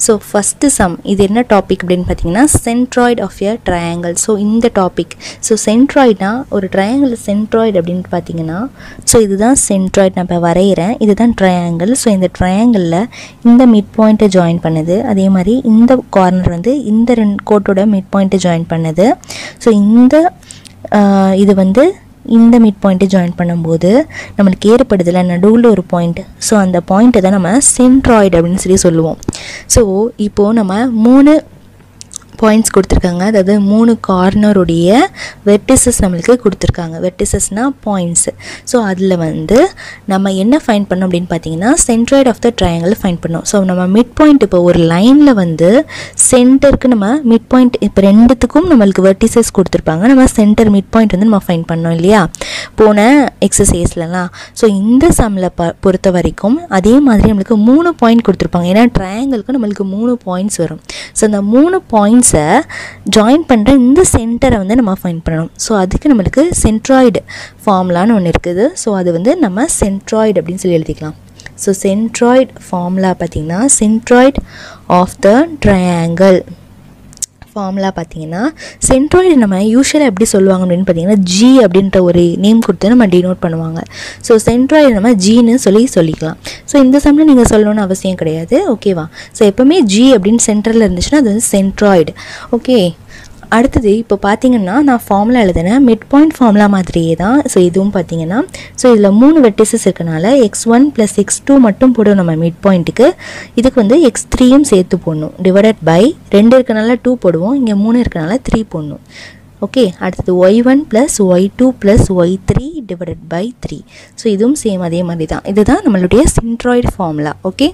so first some இது என்ன topic அப்படின்னு பார்த்தீங்கன்னா centroid of a triangle so இந்த டாபிக் ஸோ சென்ட்ராய்ட்னா ஒரு ட்ரையாங்கிள் சென்ட்ராய்டு அப்படின்னு பார்த்தீங்கன்னா ஸோ இதுதான் சென்ட்ராய்டு நான் இப்போ வரைகிறேன் இதுதான் ட்ரையாங்கிள் ஸோ இந்த ட்ரையாங்கிளில் இந்த மிட் பாயிண்ட்டை ஜாயின் பண்ணுது அதே மாதிரி இந்த கார்னர் வந்து இந்த ரெண்டு கோட்டோட மிட் பாயிண்ட்டை ஜாயின் பண்ணுது ஸோ இந்த ஆஹ், இது வந்து இந்த மிட் பாயிண்ட்டை ஜாயின் பண்ணும்போது நம்மளுக்கு ஏற்படுதில்ல நடுவில் ஒரு பாயிண்ட் ஸோ அந்த பாயிண்ட்டை தான் நம்ம சென்ட்ராய்டு அப்படின்னு சொல்லி சொல்லுவோம் ஸோ இப்போது நம்ம மூணு பாயிண்ட்ஸ் கொடுத்துருக்காங்க அதாவது மூணு கார்னருடைய வெர்டிசஸ் நம்மளுக்கு கொடுத்துருக்காங்க வெர்டிசஸ்னால் பாயிண்ட்ஸு ஸோ அதில் வந்து நம்ம என்ன ஃபைன் பண்ணோம் அப்படின்னு பார்த்தீங்கன்னா centroid of the triangle find பண்ணோம் ஸோ நம்ம மிட் பாயிண்ட் இப்போ ஒரு லைனில் வந்து சென்டருக்கு நம்ம மிட் பாயிண்ட் இப்போ ரெண்டுத்துக்கும் நம்மளுக்கு வெர்டிசஸ் கொடுத்துருப்பாங்க நம்ம சென்டர் மிட் பாயிண்ட் வந்து நம்ம ஃபைன் பண்ணோம் இல்லையா போன எக்ஸசைஸ்லலாம் ஸோ இந்த சம்மில் ப பொறுத்த வரைக்கும் அதே மாதிரி நம்மளுக்கு மூணு பாயிண்ட் கொடுத்துருப்பாங்க ஏன்னா ட்ரையாங்கிளுக்கு நம்மளுக்கு மூணு பாயிண்ட்ஸ் வரும் ஸோ அந்த மூணு பாயிண்ட்ஸை ஜாயின் பண்ணுற இந்த சென்டரை வந்து நம்ம ஃபைன் பண்ணணும் ஸோ அதுக்கு நம்மளுக்கு சென்ட்ராய்டு ஃபார்முலான்னு ஒன்று இருக்குது ஸோ அது வந்து நம்ம சென்ட்ராய்டு அப்படின்னு சொல்லி எழுதிக்கலாம் ஸோ சென்ட்ராய்டு ஃபார்முலா பார்த்திங்கன்னா centroid of the triangle formula பார்த்தீங்கன்னா சென்ட்ராய்டு நம்ம யூஸ்வலாக எப்படி சொல்லுவாங்க அப்படின்னு பார்த்தீங்கன்னா ஜி அப்படின்ற ஒரு நேம் கொடுத்து நம்ம டினோட் பண்ணுவாங்க ஸோ சென்ட்ராய்டு நம்ம ஜின்னு சொல்லி சொல்லிக்கலாம் ஸோ இந்த சம்மில் நீங்கள் சொல்லணும்னு அவசியம் கிடையாது ஓகேவா ஸோ எப்போவுமே ஜி அப்படின்னு சென்டரில் இருந்துச்சுன்னா அது வந்து சென்ட்ராய்டு ஓகே அடுத்தது இப்போ பார்த்தீங்கன்னா நான் ஃபார்முலா எழுதினேன் மிட் பாயிண்ட் ஃபார்முலா மாதிரியே தான் ஸோ இதுவும் பார்த்தீங்கன்னா ஸோ இதில் மூணு வெட்டிசஸ் இருக்கனால x one plus X two மட்டும் போடும் நம்ம மிட் பாயிண்ட்டுக்கு இதுக்கு வந்து எக்ஸ் த்ரீயும் சேர்த்து போடணும் டிவைடட் பை ரெண்டு இருக்கனால டூ போடுவோம் இங்கே மூணு இருக்கனால த்ரீ போடணும் ஓகே அடுத்தது y one plus Y two plus Y three divided by three so இதுவும் சேம் அதே மாதிரி தான் இதுதான் நம்மளுடைய சின்ட்ராய்டு ஃபார்முலா ஓகே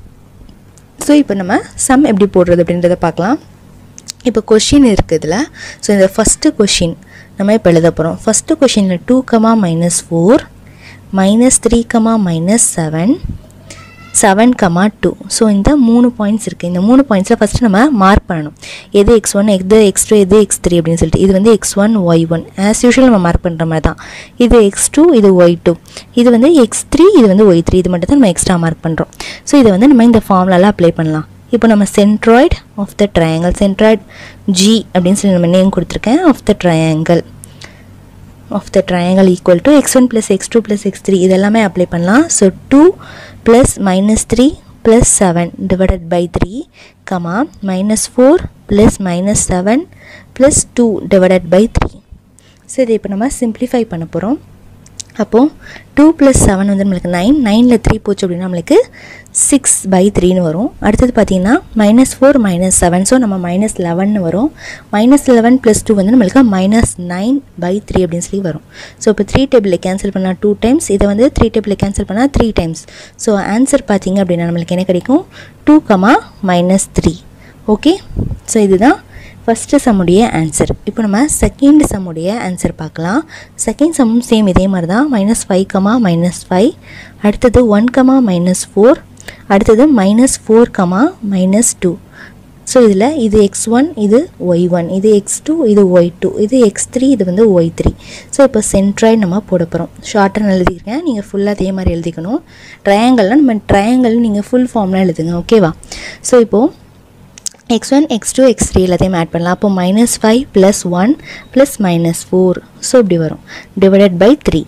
ஸோ இப்போ நம்ம சம் எப்படி போடுறது அப்படின்றத பார்க்கலாம் இப்போ கொஷின் இருக்குது இதில் ஸோ இந்த ஃபஸ்ட்டு கொஷின் நம்ம இப்போ எழுத போகிறோம் ஃபஸ்ட்டு கொஷினில் two comma minus four minus three comma minus seven seven comma two so இந்த மூணு பாயிண்ட்ஸ் இருக்குது இந்த மூணு பாயிண்ட்ஸில் ஃபஸ்ட்டு நம்ம மார்க் பண்ணணும் எது எக்ஸ் ஒன் எது எக்ஸ் டூ எது எக்ஸ் த்ரீ அப்படின்னு சொல்லிட்டு இது வந்து X one Y one as usual நம்ம மார்க் பண்ணுற மாதிரி தான் இது எக்ஸ் டூ இது ஒய் டூ இது வந்து எக்ஸ் த்ரீ இது வந்து ஒய் த்ரீ இது மட்டும் தான் நம்ம எக்ஸ்ட்ரா மார்க் பண்ணுறோம் ஸோ இதை வந்து நம்ம இந்த ஃபார்முலாவில் அப்ளை பண்ணலாம் இப்போ நம்ம centroid of the triangle centroid G அப்படின்னு சொல்லி நம்ம நேம் கொடுத்துருக்கேன் of the triangle of the triangle equal to x one plus X two plus X three இதெல்லாமே அப்ளை பண்ணலாம் so two plus minus three plus seven divided by three comma minus four plus minus seven plus two divided by three so இதை இப்போ நம்ம simplify பண்ண போகிறோம் அப்போது two plus seven வந்து நம்மளுக்கு நைன் நைனில் த்ரீ போச்சு அப்படின்னா நம்மளுக்கு சிக்ஸ் பை த்ரீன்னு வரும் அடுத்தது பார்த்தீங்கன்னா minus four minus seven so நம்ம மைனஸ் லெவன்னு வரும் மைனஸ் லெவன் ப்ளஸ் டூ வந்து நம்மளுக்கு மைனஸ் நைன் பை த்ரீ அப்படின்னு சொல்லி வரும் ஸோ இப்போ த்ரீ டேபிளில் கேன்சல் பண்ணால் டூ டைம்ஸ் இதை வந்து த்ரீ டேபிளில் கேன்சல் பண்ணால் த்ரீ டைம்ஸ் ஸோ ஆன்சர் பார்த்தீங்க அப்படின்னா நம்மளுக்கு என்ன கிடைக்கும் two comma minus three okay so இதுதான் ஃபஸ்ட்டு சம்முடைய ஆன்சர் இப்போ நம்ம செகண்ட் சம்முடைய ஆன்சர் பார்க்கலாம் செகண்ட் சம்மும் சேம் இதே மாதிரி தான் minus five comma minus five அடுத்தது ஒன் கமா மைனஸ் ஃபோர் அடுத்தது minus four comma minus two so இதில் இது எக்ஸ் ஒன் இது ஒய் ஒன் இது எக்ஸ் டூ இது ஒய் டூ இது எக்ஸ் த்ரீ இது வந்து ஒய் த்ரீ ஸோ இப்போ சென்ட்ராய்டு நம்ம போட போகிறோம் ஷார்ட்டாக எழுதிக்கிறேன் நீங்கள் ஃபுல்லாக அதே மாதிரி எழுதிக்கணும் ட்ரையாங்கல்னால் நம்ம ட்ரையாங்கல் நீங்கள் ஃபுல் ஃபார்ம்லாம் எழுதுங்க ஓகேவா ஸோ இப்போது X one X two X three எல்லாத்தையும் ஆட் பண்ணலாம் அப்போ minus five plus one plus minus four so இப்படி வரும் டிவைடட் பை த்ரீ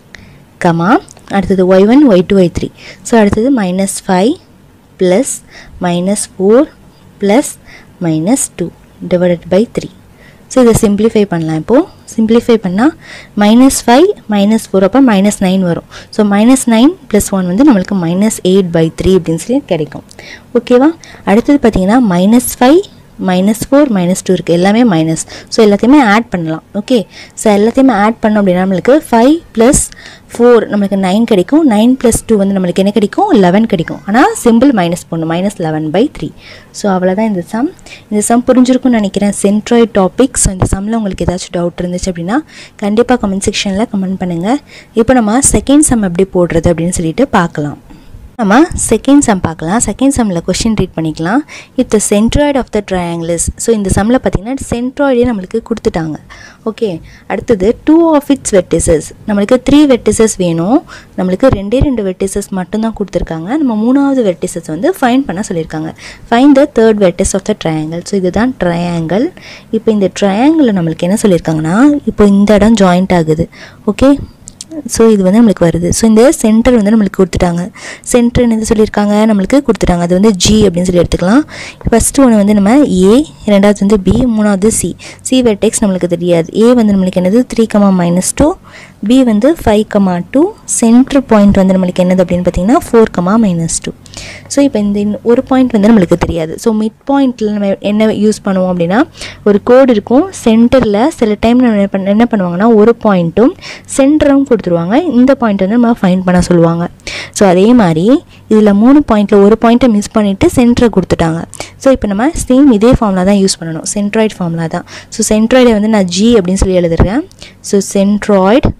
கமா அடுத்தது y one Y two Y three so அடுத்தது minus five plus minus four plus minus two divided by three so இதை simplify பண்ணலாம் இப்போது simplify பண்ணால் minus five minus four அப்போ minus nine வரும் so minus nine plus one வந்து நம்மளுக்கு minus eight by three அப்படின்னு சொல்லி கிடைக்கும் ஓகேவா அடுத்தது பார்த்தீங்கன்னா minus five minus four minus two இருக்குது எல்லாமே மைனஸ் ஸோ எல்லாத்தையுமே ஆட் பண்ணலாம் ஓகே ஸோ எல்லாத்தையுமே ஆட் பண்ணோம் அப்படின்னா நம்மளுக்கு ஃபைவ் ப்ளஸ் ஃபோர் நம்மளுக்கு நைன் கிடைக்கும் நைன் ப்ளஸ் டூ வந்து நம்மளுக்கு என்ன கிடைக்கும் லெவன் கிடைக்கும் ஆனால் சிம்பிள் மைனஸ் போடணும் minus eleven by three so அவ்வளோதான் இந்த சம் இந்த சம் புரிஞ்சிருக்கும்னு நினைக்கிறேன் சென்ட்ராய்ட் டாபிக் ஸோ இந்த சம்மில் உங்களுக்கு ஏதாச்சும் டவுட் இருந்துச்சு அப்படின்னா கண்டிப்பாக கமெண்ட் செக்ஷனில் கமெண்ட் பண்ணுங்கள் இப்போ நம்ம செகண்ட் சம் எப்படி போடுறது அப்படின்னு சொல்லிட்டு பார்க்கலாம் நம்ம செகண்ட் சம் பார்க்கலாம் செகண்ட் சம்மில் கொஷின் ரீட் பண்ணிக்கலாம் if the centroid of the triangles so இந்த சம்மில் பார்த்தீங்கன்னா சென்ட்ராய்டே நம்மளுக்கு கொடுத்துட்டாங்க ஓகே அடுத்தது டூ ஆஃப் இட்ஸ் வெட்டிசஸ் நம்மளுக்கு த்ரீ வெட்டிசஸ் வேணும் நம்மளுக்கு ரெண்டே ரெண்டு வெட்டிசஸ் மட்டும்தான் கொடுத்துருக்காங்க நம்ம மூணாவது வெட்டிசஸ் வந்து ஃபைன் பண்ண சொல்லியிருக்காங்க find the third vertex of the triangle so இதுதான் ட்ரையாங்கிள் இப்போ இந்த ட்ரையாங்கிளில் நம்மளுக்கு என்ன சொல்லியிருக்காங்கன்னா இப்போ இந்த இடம் ஜாயிண்ட் ஆகுது ஓகே ஸோ இது வந்து நம்மளுக்கு வருது ஸோ இந்த சென்டர் வந்து நம்மளுக்கு கொடுத்துட்டாங்க சென்டர் என்னது சொல்லியிருக்காங்க நம்மளுக்கு கொடுத்துட்டாங்க அது வந்து ஜி அப்படின்னு சொல்லி எடுத்துக்கலாம் ஃபஸ்ட்டு ஒன்று வந்து நம்ம ஏ ரெண்டாவது வந்து பி மூணாவது சி சி வெர்டெக்ஸ் நம்மளுக்கு தெரியாது ஏ வந்து நம்மளுக்கு என்னது three comma minus two B வந்து five comma two centre point வந்து நம்மளுக்கு என்னது அப்படின்னு பார்த்தீங்கன்னா four comma minus two so இப்போ இந்த இன்ன- ஒரு பாயிண்ட் வந்து நம்மளுக்கு தெரியாது ஸோ மிட் பாயிண்ட்டில் நம்ம என்ன யூஸ் பண்ணுவோம் அப்படின்னா ஒரு கோடு இருக்கும் சென்டரில் சில டைம் நம்ம என்ன பண்ண என்ன பண்ணுவாங்கன்னா ஒரு பாயிண்ட்டும் சென்டரும் கொடுத்துருவாங்க இந்த பாயிண்ட் வந்து நம்ம ஃபைண்ட் பண்ண சொல்லுவாங்க ஸோ அதே மாதிரி இதில் மூணு பாயிண்ட்டில் ஒரு பாயிண்ட்டை மிஸ் பண்ணிவிட்டு சென்டரை கொடுத்துட்டாங்க ஸோ இப்போ நம்ம சேம் இதே ஃபார்முலா தான் யூஸ் பண்ணணும் சென்ட்ராய்டு ஃபார்முலா தான் ஸோ சென்ட்ராய்டை வந்து நான் ஜி அப்படின்னு சொல்லி எழுதுறேன் so centroid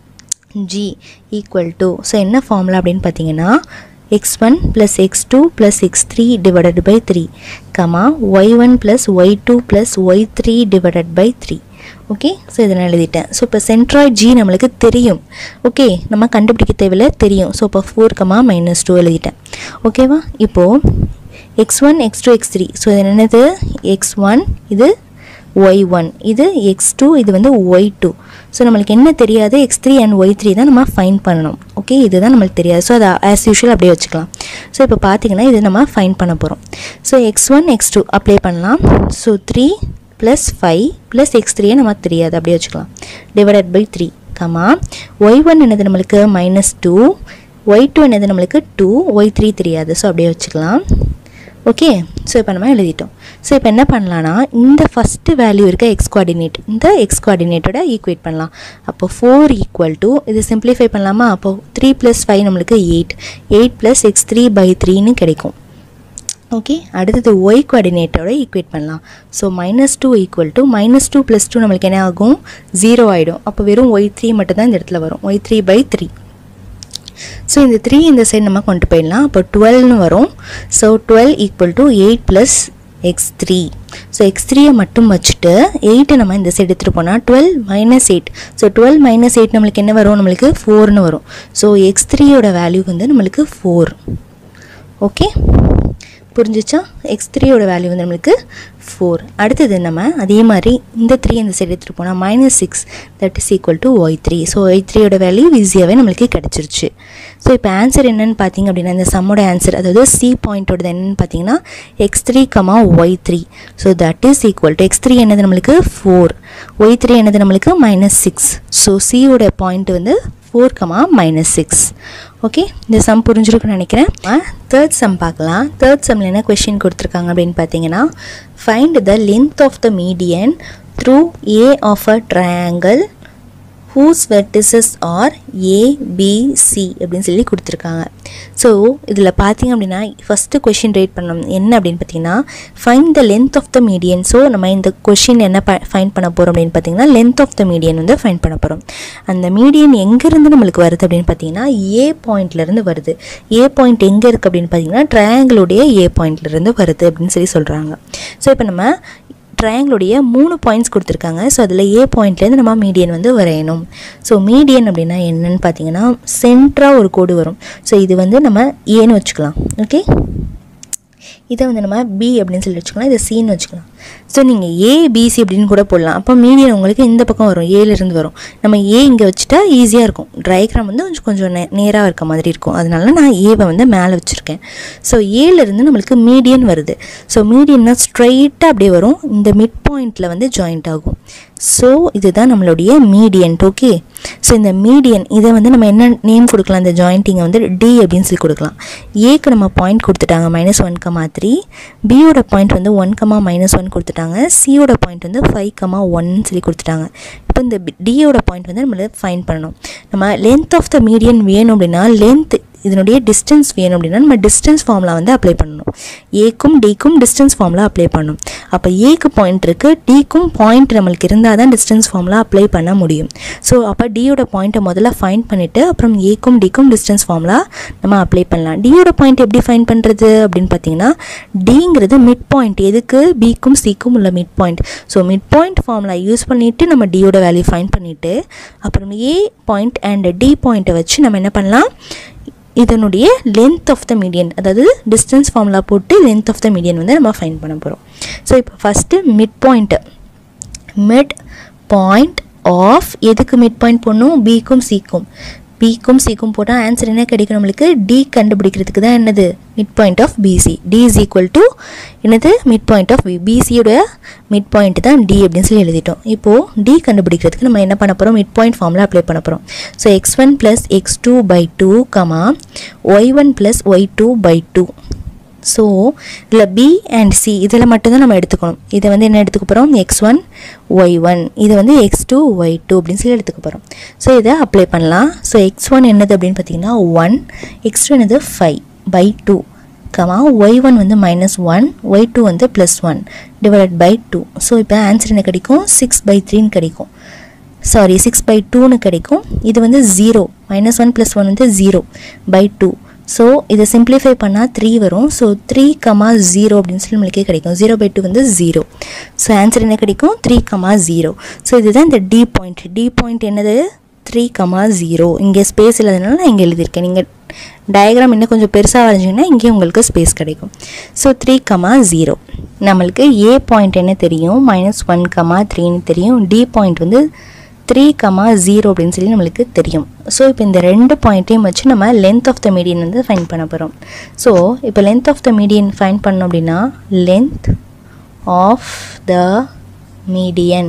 G equal to so என்ன ஃபார்முலா அப்படின்னு பார்த்தீங்கன்னா X one plus X two plus X three divided by three comma Y one plus Y two plus Y three divided by three okay so இதை நான் எழுதிட்டேன் so இப்போ centroid G நம்மளுக்கு தெரியும் okay நம்ம கண்டுபிடிக்க தேவையில்ல தெரியும் ஸோ இப்போ ஃபோர் கமா மைனஸ் டூ எழுதிட்டேன் ஓகேவா இப்போது X one X two X three so இது என்னது எக்ஸ் ஒன் இது ஒய் ஒன் இது எக்ஸ் டூ இது வந்து ஒய் டூ ஸோ நம்மளுக்கு என்ன தெரியாது X three and Y three தான் நம்ம ஃபைன் பண்ணணும் ஓகே இதுதான் நம்மளுக்கு தெரியாது ஸோ அதை ஆஸ் யூஷுவல் அப்படியே வச்சுக்கலாம் ஸோ இப்போ பார்த்தீங்கன்னா இது நம்ம ஃபைன் பண்ண போகிறோம் so X one X two apply பண்ணலாம் so three plus five plus X த்ரீயை நம்ம தெரியாது அப்படியே வச்சுக்கலாம் divided by three comma Y one என்னது நம்மளுக்கு மைனஸ் டூ ஒய் டூ என்னது நம்மளுக்கு டூ ஒய் த்ரீ தெரியாது ஸோ அப்படியே வச்சுக்கலாம் ஓகே ஸோ இப்போ நம்ம எழுதிட்டோம் ஸோ இப்போ என்ன பண்ணலான்னா இந்த ஃபஸ்ட்டு வேல்யூ இருக்க எக்ஸ் கோஆர்டினேட் இந்த எக்ஸ் கோஆர்டினேட்டோட ஈக்குவேட் பண்ணலாம் அப்போ ஃபோர் ஈக்குவல் டு இது சிம்பிளிஃபை பண்ணலாமா அப்போ த்ரீ ப்ளஸ் ஃபைவ் நம்மளுக்கு eight eight plus X three by த்ரீன்னு கிடைக்கும் ஓகே அடுத்தது ஒய் கோஆர்டினேட்டோட ஈக்குவேட் பண்ணலாம் so minus two equal to minus two plus two நம்மளுக்கு என்ன ஆகும் ஜீரோ ஆகிடும் அப்போ வெறும் ஒய் த்ரீ மட்டும் தான் இந்த இடத்துல வரும் Y three by three so இந்த த்ரீ இந்த சைடு நம்ம கொண்டு போயிடலாம் அப்போ டுவெல்னு வரும் so twelve equal to eight plus X three so X த்ரீயை மட்டும் வச்சுட்டு எயிட்டை நம்ம இந்த சைடு எடுத்துகிட்டு போனால் twelve minus eight so twelve minus eight நம்மளுக்கு என்ன வரும் நம்மளுக்கு ஃபோர்னு வரும் ஸோ எக்ஸ் த்ரீயோட வேல்யூ வந்து நம்மளுக்கு ஃபோர் ஓகே புரிஞ்சிச்சா எக்ஸ் த்ரீயோட வேல்யூ வந்து நம்மளுக்கு ஃபோர் அடுத்தது நம்ம அதே மாதிரி இந்த த்ரீ இந்த சைடு எடுத்துகிட்டு போனால் minus six that is equal to Y three so Y த்ரீயோட வேல்யூ ஈஸியாகவே நம்மளுக்கு கிடச்சிருச்சு ஸோ இப்போ ஆன்சர் என்னன்னு பார்த்தீங்க அப்படின்னா இந்த சம்மோட ஆன்சர் அதாவது சி பாயிண்ட்டோடது என்னன்னு பார்த்தீங்கன்னா X three comma Y three so that is equal to X three என்னது நம்மளுக்கு ஃபோர் ஒய் த்ரீ என்னது நம்மளுக்கு மைனஸ் சிக்ஸ் ஸோ சியோட பாயிண்ட் வந்து four comma minus six okay இந்த சம் புரிஞ்சிருக்குன்னு நினைக்கிறேன் தேர்ட் சம் பார்க்கலாம் தேர்ட் சம்மில் என்ன கொஷின் கொடுத்துருக்காங்க அப்படின்னு பார்த்தீங்கன்னா find the length of the median through A of a triangle whose vertices are ABC அப்படின்னு சொல்லி கொடுத்துருக்காங்க ஸோ இதில் பார்த்தீங்க அப்படின்னா ஃபஸ்ட்டு கொஷின் ரேட் பண்ணணும் என்ன அப்படின்னு பார்த்தீங்கன்னா find the length of the median so நம்ம இந்த கொஷின் என்ன ப ஃபைன் பண்ண போகிறோம் அப்படின்னு பார்த்தீங்கன்னா லென்த் ஆஃப் த மீடியன் வந்து ஃபைன் பண்ண போகிறோம் அந்த மீடியன் எங்கேருந்து நம்மளுக்கு வருது அப்படின்னு பார்த்தீங்கன்னா ஏ பாயிண்ட்லேருந்து வருது ஏ பாயிண்ட் எங்கே இருக்குது அப்படின்னு பார்த்தீங்கன்னா ட்ரையாங்கிளுடைய ஏ பாயிண்ட்லேருந்து வருது அப்படின்னு சொல்லி சொல்கிறாங்க ஸோ இப்போ நம்ம ட்ரையாங்கிளுடைய மூணு பாயிண்ட்ஸ் கொடுத்துருக்காங்க ஸோ அதில் ஏ பாயிண்ட்லேருந்து நம்ம மீடியன் வந்து வரையணும் ஸோ மீடியன் அப்படின்னா என்னன்னு பார்த்தீங்கன்னா சென்ட்ராக ஒரு கோடு வரும் ஸோ இது வந்து நம்ம ஏன்னு வச்சுக்கலாம் ஓகே இதை வந்து நம்ம பி அப்படின்னு சொல்லி வச்சுக்கலாம் இதை சின்னு வச்சுக்கலாம் ஸோ நீங்கள் ஏ பிசி அப்படின்னு கூட போடலாம் அப்போ மீடியன் உங்களுக்கு இந்த பக்கம் வரும் ஏலேருந்து வரும் நம்ம ஏ இங்கே வச்சுட்டா ஈஸியாக இருக்கும் ட்ரைக்ராம் வந்து கொஞ்சம் கொஞ்சம் நே நேராக இருக்க மாதிரி இருக்கும் அதனால நான் ஏவை வந்து மேலே வச்சுருக்கேன் ஸோ ஏலேருந்து நம்மளுக்கு மீடியன் வருது ஸோ மீடியன்னா ஸ்ட்ரைட்டாக அப்படியே வரும் இந்த மிட் பாயிண்டில் வந்து ஜாயிண்ட் ஆகும் ஸோ இதுதான் நம்மளுடைய மீடியன் ஓகே ஸோ இந்த மீடியன் இதை வந்து நம்ம என்ன நேம் கொடுக்கலாம் இந்த ஜாயிண்டிங்கை வந்து டி அப்படின்னு சொல்லி கொடுக்கலாம் ஏக்கு நம்ம பாயிண்ட் கொடுத்துட்டாங்க மைனஸ் ஒன் கமா த்ரீ பியோட பாயிண்ட் வந்து ஒன் கமா மைனஸ் ஒன் கொடுத்துட்டாங்க சியோட பாயிண்ட் வந்து ஃபைவ் கமா ஒன்னு சொல்லி கொடுத்துட்டாங்க இப்போ இந்த டியோட பாயிண்ட் வந்து நம்மளுக்கு ஃபைன் பண்ணணும் நம்ம லென்த் ஆஃப் த மீடியன் வேணும் அப்படின்னா லென்த் இதனுடைய டிஸ்டன்ஸ் வேணும் அப்படின்னா நம்ம டிஸ்டன்ஸ் ஃபார்முலா வந்து அப்ளை பண்ணணும் ஏக்கும் டிக்கும் டிஸ்டன்ஸ் ஃபார்முலா அப்ளை பண்ணணும் அப்போ ஏக்கு பாயிண்ட் இருக்குது டிக்கும் பாயிண்ட் நம்மளுக்கு இருந்தால் தான் டிஸ்டன்ஸ் ஃபார்முலா அப்ளை பண்ண முடியும் ஸோ அப்போ டியோட பாயிண்ட்டை முதல்ல ஃபைண்ட் பண்ணிவிட்டு அப்புறம் ஏக்கும் டிக்கும் டிஸ்டன்ஸ் ஃபார்முலா நம்ம அப்ளை பண்ணலாம் டியோட பாயிண்ட் எப்படி ஃபைண்ட் பண்ணுறது அப்படின்னு பார்த்தீங்கன்னா டிங்கிறது மிட் பாயிண்ட் எதுக்கு பிக்கும் சிக்கும் உள்ள mid point so mid point formula use பண்ணிவிட்டு நம்ம டியோட வேல்யூ ஃபைண்ட் பண்ணிவிட்டு அப்புறம் ஏ பாயிண்ட் அண்ட் டி பாயிண்ட்டை வச்சு நம்ம என்ன பண்ணலாம் இதனுடைய லென்த் ஆஃப் த மீடியன் அதாவது டிஸ்டன்ஸ் ஃபார்முலா போட்டு லென்த் ஆஃப் த மீடியன் வந்து நம்ம ஃபைண்ட் பண்ண போகிறோம் ஸோ இப்போ first mid point mid point of எதுக்கு மிட் பாயிண்ட் போடணும் பிக்கும் சிக்கும் பிக்கும் சிக்கும் போட்டால் ஆன்சர் என்ன கிடைக்கும் நம்மளுக்கு டி கண்டுபிடிக்கிறதுக்கு தான் என்னது mid point of BC D is equal to என்னது மிட் பாயிண்ட் ஆஃப் பி பிசியோட மிட் பாயிண்ட் தான் டி அப்படின்னு சொல்லி எழுதிட்டோம் இப்போது டி கண்டுபிடிக்கிறதுக்கு நம்ம என்ன பண்ண போகிறோம் மிட் பாயிண்ட் ஃபார்முலா அப்ளை பண்ண போகிறோம் so X one plus X two by two comma Y one plus Y two by two so இதில் பி அண்ட் சி இதில் மட்டும்தான் நம்ம எடுத்துக்கணும் இதை வந்து என்ன எடுத்துக்க போகிறோம் எக்ஸ் ஒன் ஒய் ஒன் இது வந்து எக்ஸ் டூ ஒய் டூ அப்படின்னு சொல்லி எடுத்துக்க போகிறோம் ஸோ இதை அப்ளை பண்ணலாம் ஸோ எக்ஸ் ஒன் என்னது அப்படின்னு பார்த்தீங்கன்னா ஒன் எக்ஸ் டூ என்னது five by two comma Y one வந்து மைனஸ் ஒன் ஒய் டூ வந்து plus one divided by two so இப்போ ஆன்சர் என்ன கிடைக்கும் சிக்ஸ் பை த்ரீன்னு கிடைக்கும் சாரி சிக்ஸ் பை டூன்னு கிடைக்கும் இது வந்து zero minus one plus one வந்து ஜீரோ பை டூ ஸோ இதை சிம்பிளிஃபை பண்ணால் த்ரீ வரும் ஸோ த்ரீ கமா ஜீரோ அப்படின்னு சொல்லி நம்மளுக்கே கிடைக்கும் ஜீரோ பை டூ வந்து ஜீரோ ஸோ ஆன்சர் என்ன கிடைக்கும் த்ரீ கமா ஜீரோ ஸோ இதுதான் இந்த டி பாயிண்ட் டி பாயிண்ட் என்னது த்ரீ கமா ஜீரோ இங்கே ஸ்பேஸ் இல்லாதனால நான் இங்கே எழுதியிருக்கேன் நீங்கள் டயக்ராம் இன்னும் கொஞ்சம் பெருசாக வரைஞ்சிங்கன்னா இங்கே உங்களுக்கு ஸ்பேஸ் கிடைக்கும் ஸோ த்ரீ கமா ஜீரோ நம்மளுக்கு ஏ பாயிண்ட் என்ன தெரியும் மைனஸ் ஒன் கமா த்ரீன்னு தெரியும் டி பாயிண்ட் வந்து த்ரீ கமா ஜீரோ அப்படின்னு சொல்லி நம்மளுக்கு தெரியும் ஸோ இப்போ இந்த ரெண்டு பாயிண்ட்டையும் வச்சு நம்ம லென்த் ஆஃப் த மீடியன் வந்து ஃபைன் பண்ண போகிறோம் ஸோ இப்போ length of the median find பண்ணோம் அப்படின்னா length of the median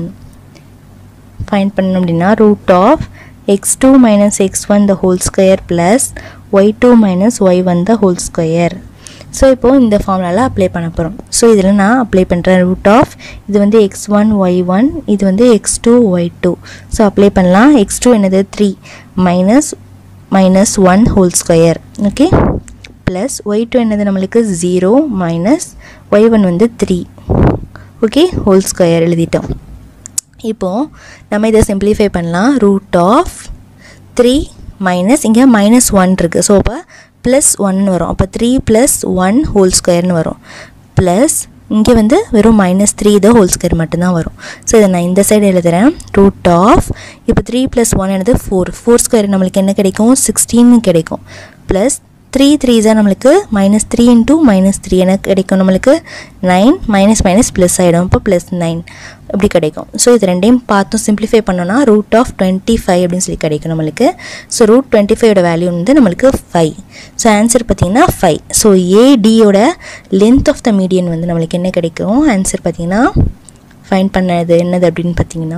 find பண்ணோம் அப்படின்னா root of X two minus X one the whole square plus Y two minus Y one the whole square so இப்போது இந்த ஃபார்முலாவில் apply பண்ண போகிறோம் so இதில் நான் அப்ளை பண்ணுறேன் ரூட் ஆஃப் இது வந்து எக்ஸ் ஒன் ஒய் ஒன் இது வந்து X two Y two so apply பண்ணலாம் எக்ஸ் டூ என்னது three minus minus one whole square okay plus Y two என்னது நம்மளுக்கு ஜீரோ மைனஸ் ஒய் ஒன் வந்து த்ரீ ஓகே ஹோல் ஸ்கொயர் எழுதிட்டோம் இப்போது நம்ம இதை சிம்பிளிஃபை பண்ணலாம் ரூட் ஆஃப் த்ரீ மைனஸ் இங்கே மைனஸ் ஒன் இருக்குது ஸோ அப்போ ப்ளஸ் ஒன் வரும் அப்போ த்ரீ ப்ளஸ் ஒன் ஹோல் ஸ்கொயர்னு வரும் ப்ளஸ் இங்கே வந்து வெறும் மைனஸ் த்ரீ தான் ஹோல் ஸ்கொயர் மட்டும்தான் வரும் ஸோ இதை நான் இந்த சைடு எழுதுகிறேன் ரூட் ஆஃப் இப்போ த்ரீ ப்ளஸ் ஒன் என்னது ஃபோர் ஃபோர் ஸ்கொயர் நம்மளுக்கு என்ன கிடைக்கும் சிக்ஸ்டீன் கிடைக்கும் ப்ளஸ் த்ரீ த்ரீ தான் நம்மளுக்கு minus three into minus three எனக்கு கிடைக்கும் நம்மளுக்கு நைன் மைனஸ் மைனஸ் ப்ளஸ் ஆகிடும் இப்போ ப்ளஸ் நைன் இப்படி கிடைக்கும் ஸோ இது ரெண்டையும் பார்த்தும் சிம்பிளிஃபை பண்ணோன்னா ரூட் ஆஃப் டுவெண்ட்டி ஃபைவ் அப்படின்னு சொல்லி கிடைக்கும் நம்மளுக்கு ஸோ ரூட் டுவெண்ட்டி ஃபைவோட வேல்யூ வந்து நம்மளுக்கு ஃபைவ் ஸோ ஆன்சர் பார்த்தீங்கன்னா ஃபைவ் ஸோ ஏடியோட லென்த் ஆஃப் த மீடியன் வந்து நம்மளுக்கு என்ன கிடைக்கும் ஆன்சர் பார்த்தீங்கன்னா ஃபைன் பண்ணது என்னது அப்படின்னு பார்த்தீங்கன்னா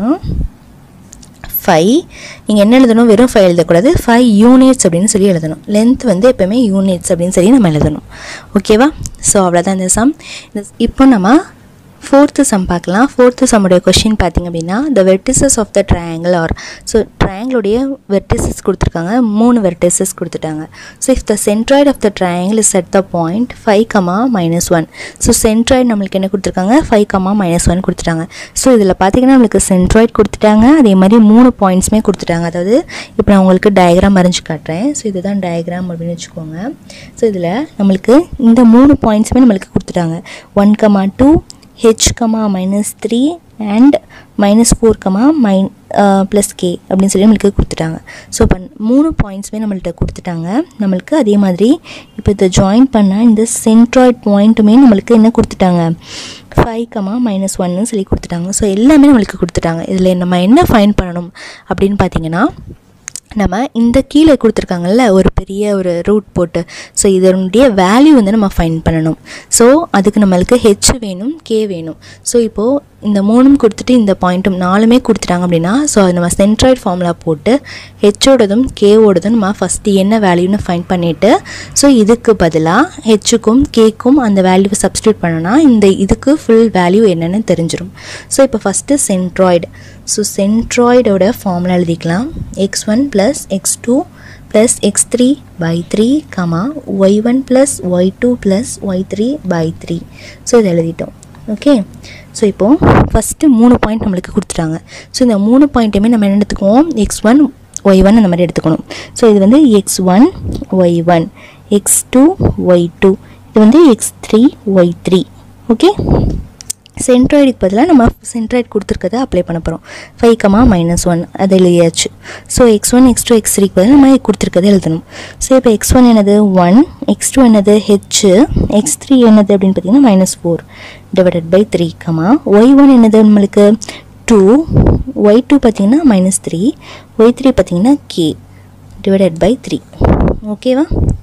ஃபைவ் நீங்கள் என்ன எழுதணும் வெறும் ஃபைவ் எழுதக்கூடாது ஃபைவ் யூனிட்ஸ் அப்படின்னு சொல்லி எழுதணும் லென்த் வந்து எப்போவுமே யூனிட்ஸ் அப்படின்னு சொல்லி நம்ம எழுதணும் ஓகேவா ஸோ அவ்வளோதான் இந்த சம் இப்போ நம்ம ஃபோர்த்து சம் பார்க்கலாம் ஃபோர்த்து சம்முடைய கொஷின் பார்த்திங்க அப்படின்னா the vertices of the triangle are so ட்ரையாங்கிளுடைய வெர்டிசஸ் கொடுத்துருக்காங்க மூணு வெர்டிசஸ் கொடுத்துட்டாங்க so if the centroid of the triangle is at the point five comma minus one so centroid நம்மளுக்கு என்ன கொடுத்துருக்காங்க ஃபைவ் கமா மைனஸ் ஒன் கொடுத்துட்டாங்க ஸோ இதில் பார்த்தீங்கன்னா நம்மளுக்கு சென்ட்ராய்டு கொடுத்துட்டாங்க அதே மாதிரி மூணு பாயிண்ட்ஸுமே கொடுத்துட்டாங்க அதாவது இப்போ நான் உங்களுக்கு டயக்ராம் வரைஞ்சி காட்டுறேன் ஸோ இதுதான் டயக்ராம் அப்படின்னு வச்சுக்கோங்க ஸோ இதில் நம்மளுக்கு இந்த மூணு பாயிண்ட்ஸுமே நம்மளுக்கு கொடுத்துட்டாங்க one comma two H comma minus three and minus four comma minus plus K அப்படின்னு சொல்லி நம்மளுக்கு கொடுத்துட்டாங்க ஸோ இப்போ மூணு பாயிண்ட்ஸுமே நம்மள்ட்ட கொடுத்துட்டாங்க நம்மளுக்கு அதே மாதிரி இப்போ இதை ஜாயின் பண்ண இந்த சென்ட்ராய்ட் பாயிண்ட்டுமே நம்மளுக்கு என்ன கொடுத்துட்டாங்க ஃபைவ் கமா மைனஸ் ஒன்னு சொல்லி கொடுத்துட்டாங்க ஸோ எல்லாமே நம்மளுக்கு கொடுத்துட்டாங்க இதில் நம்ம என்ன ஃபைன் பண்ணணும் அப்படின்னு பார்த்தீங்கன்னா நம்ம இந்த கீழே கொடுத்துருக்காங்கல்ல ஒரு பெரிய ஒரு ரூட் போட்டு ஸோ இதனுடைய வேல்யூ வந்து நம்ம ஃபைன் பண்ணணும் ஸோ அதுக்கு நம்மளுக்கு ஹெச் வேணும் கே வேணும் ஸோ இப்போது இந்த மூணும் கொடுத்துட்டு இந்த பாயிண்ட்டும் நாலுமே கொடுத்துட்டாங்க அப்படின்னா ஸோ அது நம்ம சென்ட்ராய்ட் ஃபார்முலா போட்டு ஹெச்சோடதும் கேவோடதும் நம்ம ஃபஸ்ட்டு என்ன வேல்யூன்னு ஃபைன் பண்ணிவிட்டு ஸோ இதுக்கு பதிலாக ஹெச்சுக்கும் கேக்கும் அந்த வேல்யூவை சப்ஸ்டியூட் பண்ணோன்னா இந்த இதுக்கு ஃபுல் வேல்யூ என்னென்னு தெரிஞ்சிடும் ஸோ இப்போ ஃபஸ்ட்டு சென்ட்ராய்டு ஸோ சென்ட்ராய்டோட ஃபார்முலா எழுதிக்கலாம் X one plus X two plus X three by three comma Y one plus Y two plus Y three by three so இதை எழுதிட்டோம் ஓகே ஸோ இப்போது first மூணு point நம்மளுக்கு கொடுத்துட்டாங்க so இந்த மூணு பாயிண்ட்டுமே நம்ம என்ன எடுத்துக்குவோம் எக்ஸ் ஒன் ஒய் ஒன் அந்த மாதிரி எடுத்துக்கணும் ஸோ இது வந்து X one Y one X two Y two இது வந்து X three Y three okay சென்ட்ராய்டுக்கு பதிலாக நம்ம சென்ட்ராய்டு கொடுத்துருக்கதை அப்ளை பண்ண போகிறோம் ஃபைவ் கமா மைனஸ் ஒன் அது எழுதியாச்சு so X one X two X த்ரீக்கு பதிலாக நம்ம கொடுத்துருக்கதை எழுதணும் ஸோ இப்போ எக்ஸ் ஒன் என்னது ஒன் எக்ஸ் டூ என்னது ஹெச் எக்ஸ் த்ரீ என்னது அப்படின்னு பார்த்தீங்கன்னா minus four divided by three comma Y one என்னது நம்மளுக்கு டூ ஒய் டூ பார்த்தீங்கன்னா மைனஸ் த்ரீ ஒய் த்ரீ பார்த்தீங்கன்னா கே டிவைடட் பை த்ரீ ஓகேவா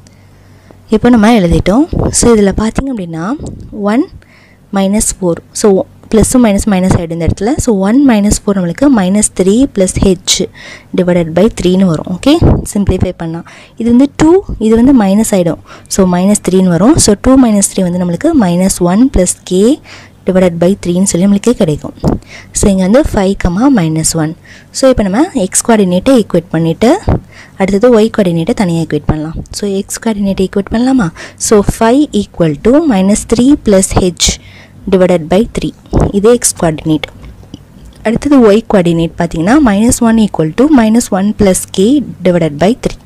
இப்போ நம்ம எழுதிட்டோம் ஸோ இதில் பார்த்தீங்க அப்படின்னா ஒன் மைனஸ் ஃபோர் ஸோ ப்ளஸ்ஸும் மைனஸ் மைனஸ் ஆகிடும் இந்த இடத்துல ஸோ ஒன் மைனஸ் ஃபோர் நம்மளுக்கு minus three plus H divided by த்ரீன்னு வரும் ஓகே சிம்பிளிஃபை பண்ணால் இது வந்து டூ இது வந்து மைனஸ் ஆகிடும் ஸோ மைனஸ் த்ரீன்னு வரும் ஸோ டூ மைனஸ் த்ரீ வந்து நம்மளுக்கு minus one plus K divided by த்ரீன்னு சொல்லி நம்மளுக்கு கிடைக்கும் ஸோ இங்கே வந்து five comma minus one so இப்போ நம்ம எக்ஸ் கோஆர்டினேட்டை ஈக்குவேட் பண்ணிவிட்டு அடுத்தது ஒய் கோஆர்டினேட்டை தனியாக ஈக்குவேட் பண்ணலாம் ஸோ எக்ஸ் கோஆர்டினேட்டை ஈக்குவேட் பண்ணலாமா so five equal to minus three plus H divided by three இதே எக்ஸ் கோஆர்டினேட் அடுத்தது ஒய் கோஆர்டினேட் பார்த்தீங்கன்னா minus one equal to minus one plus K divided by three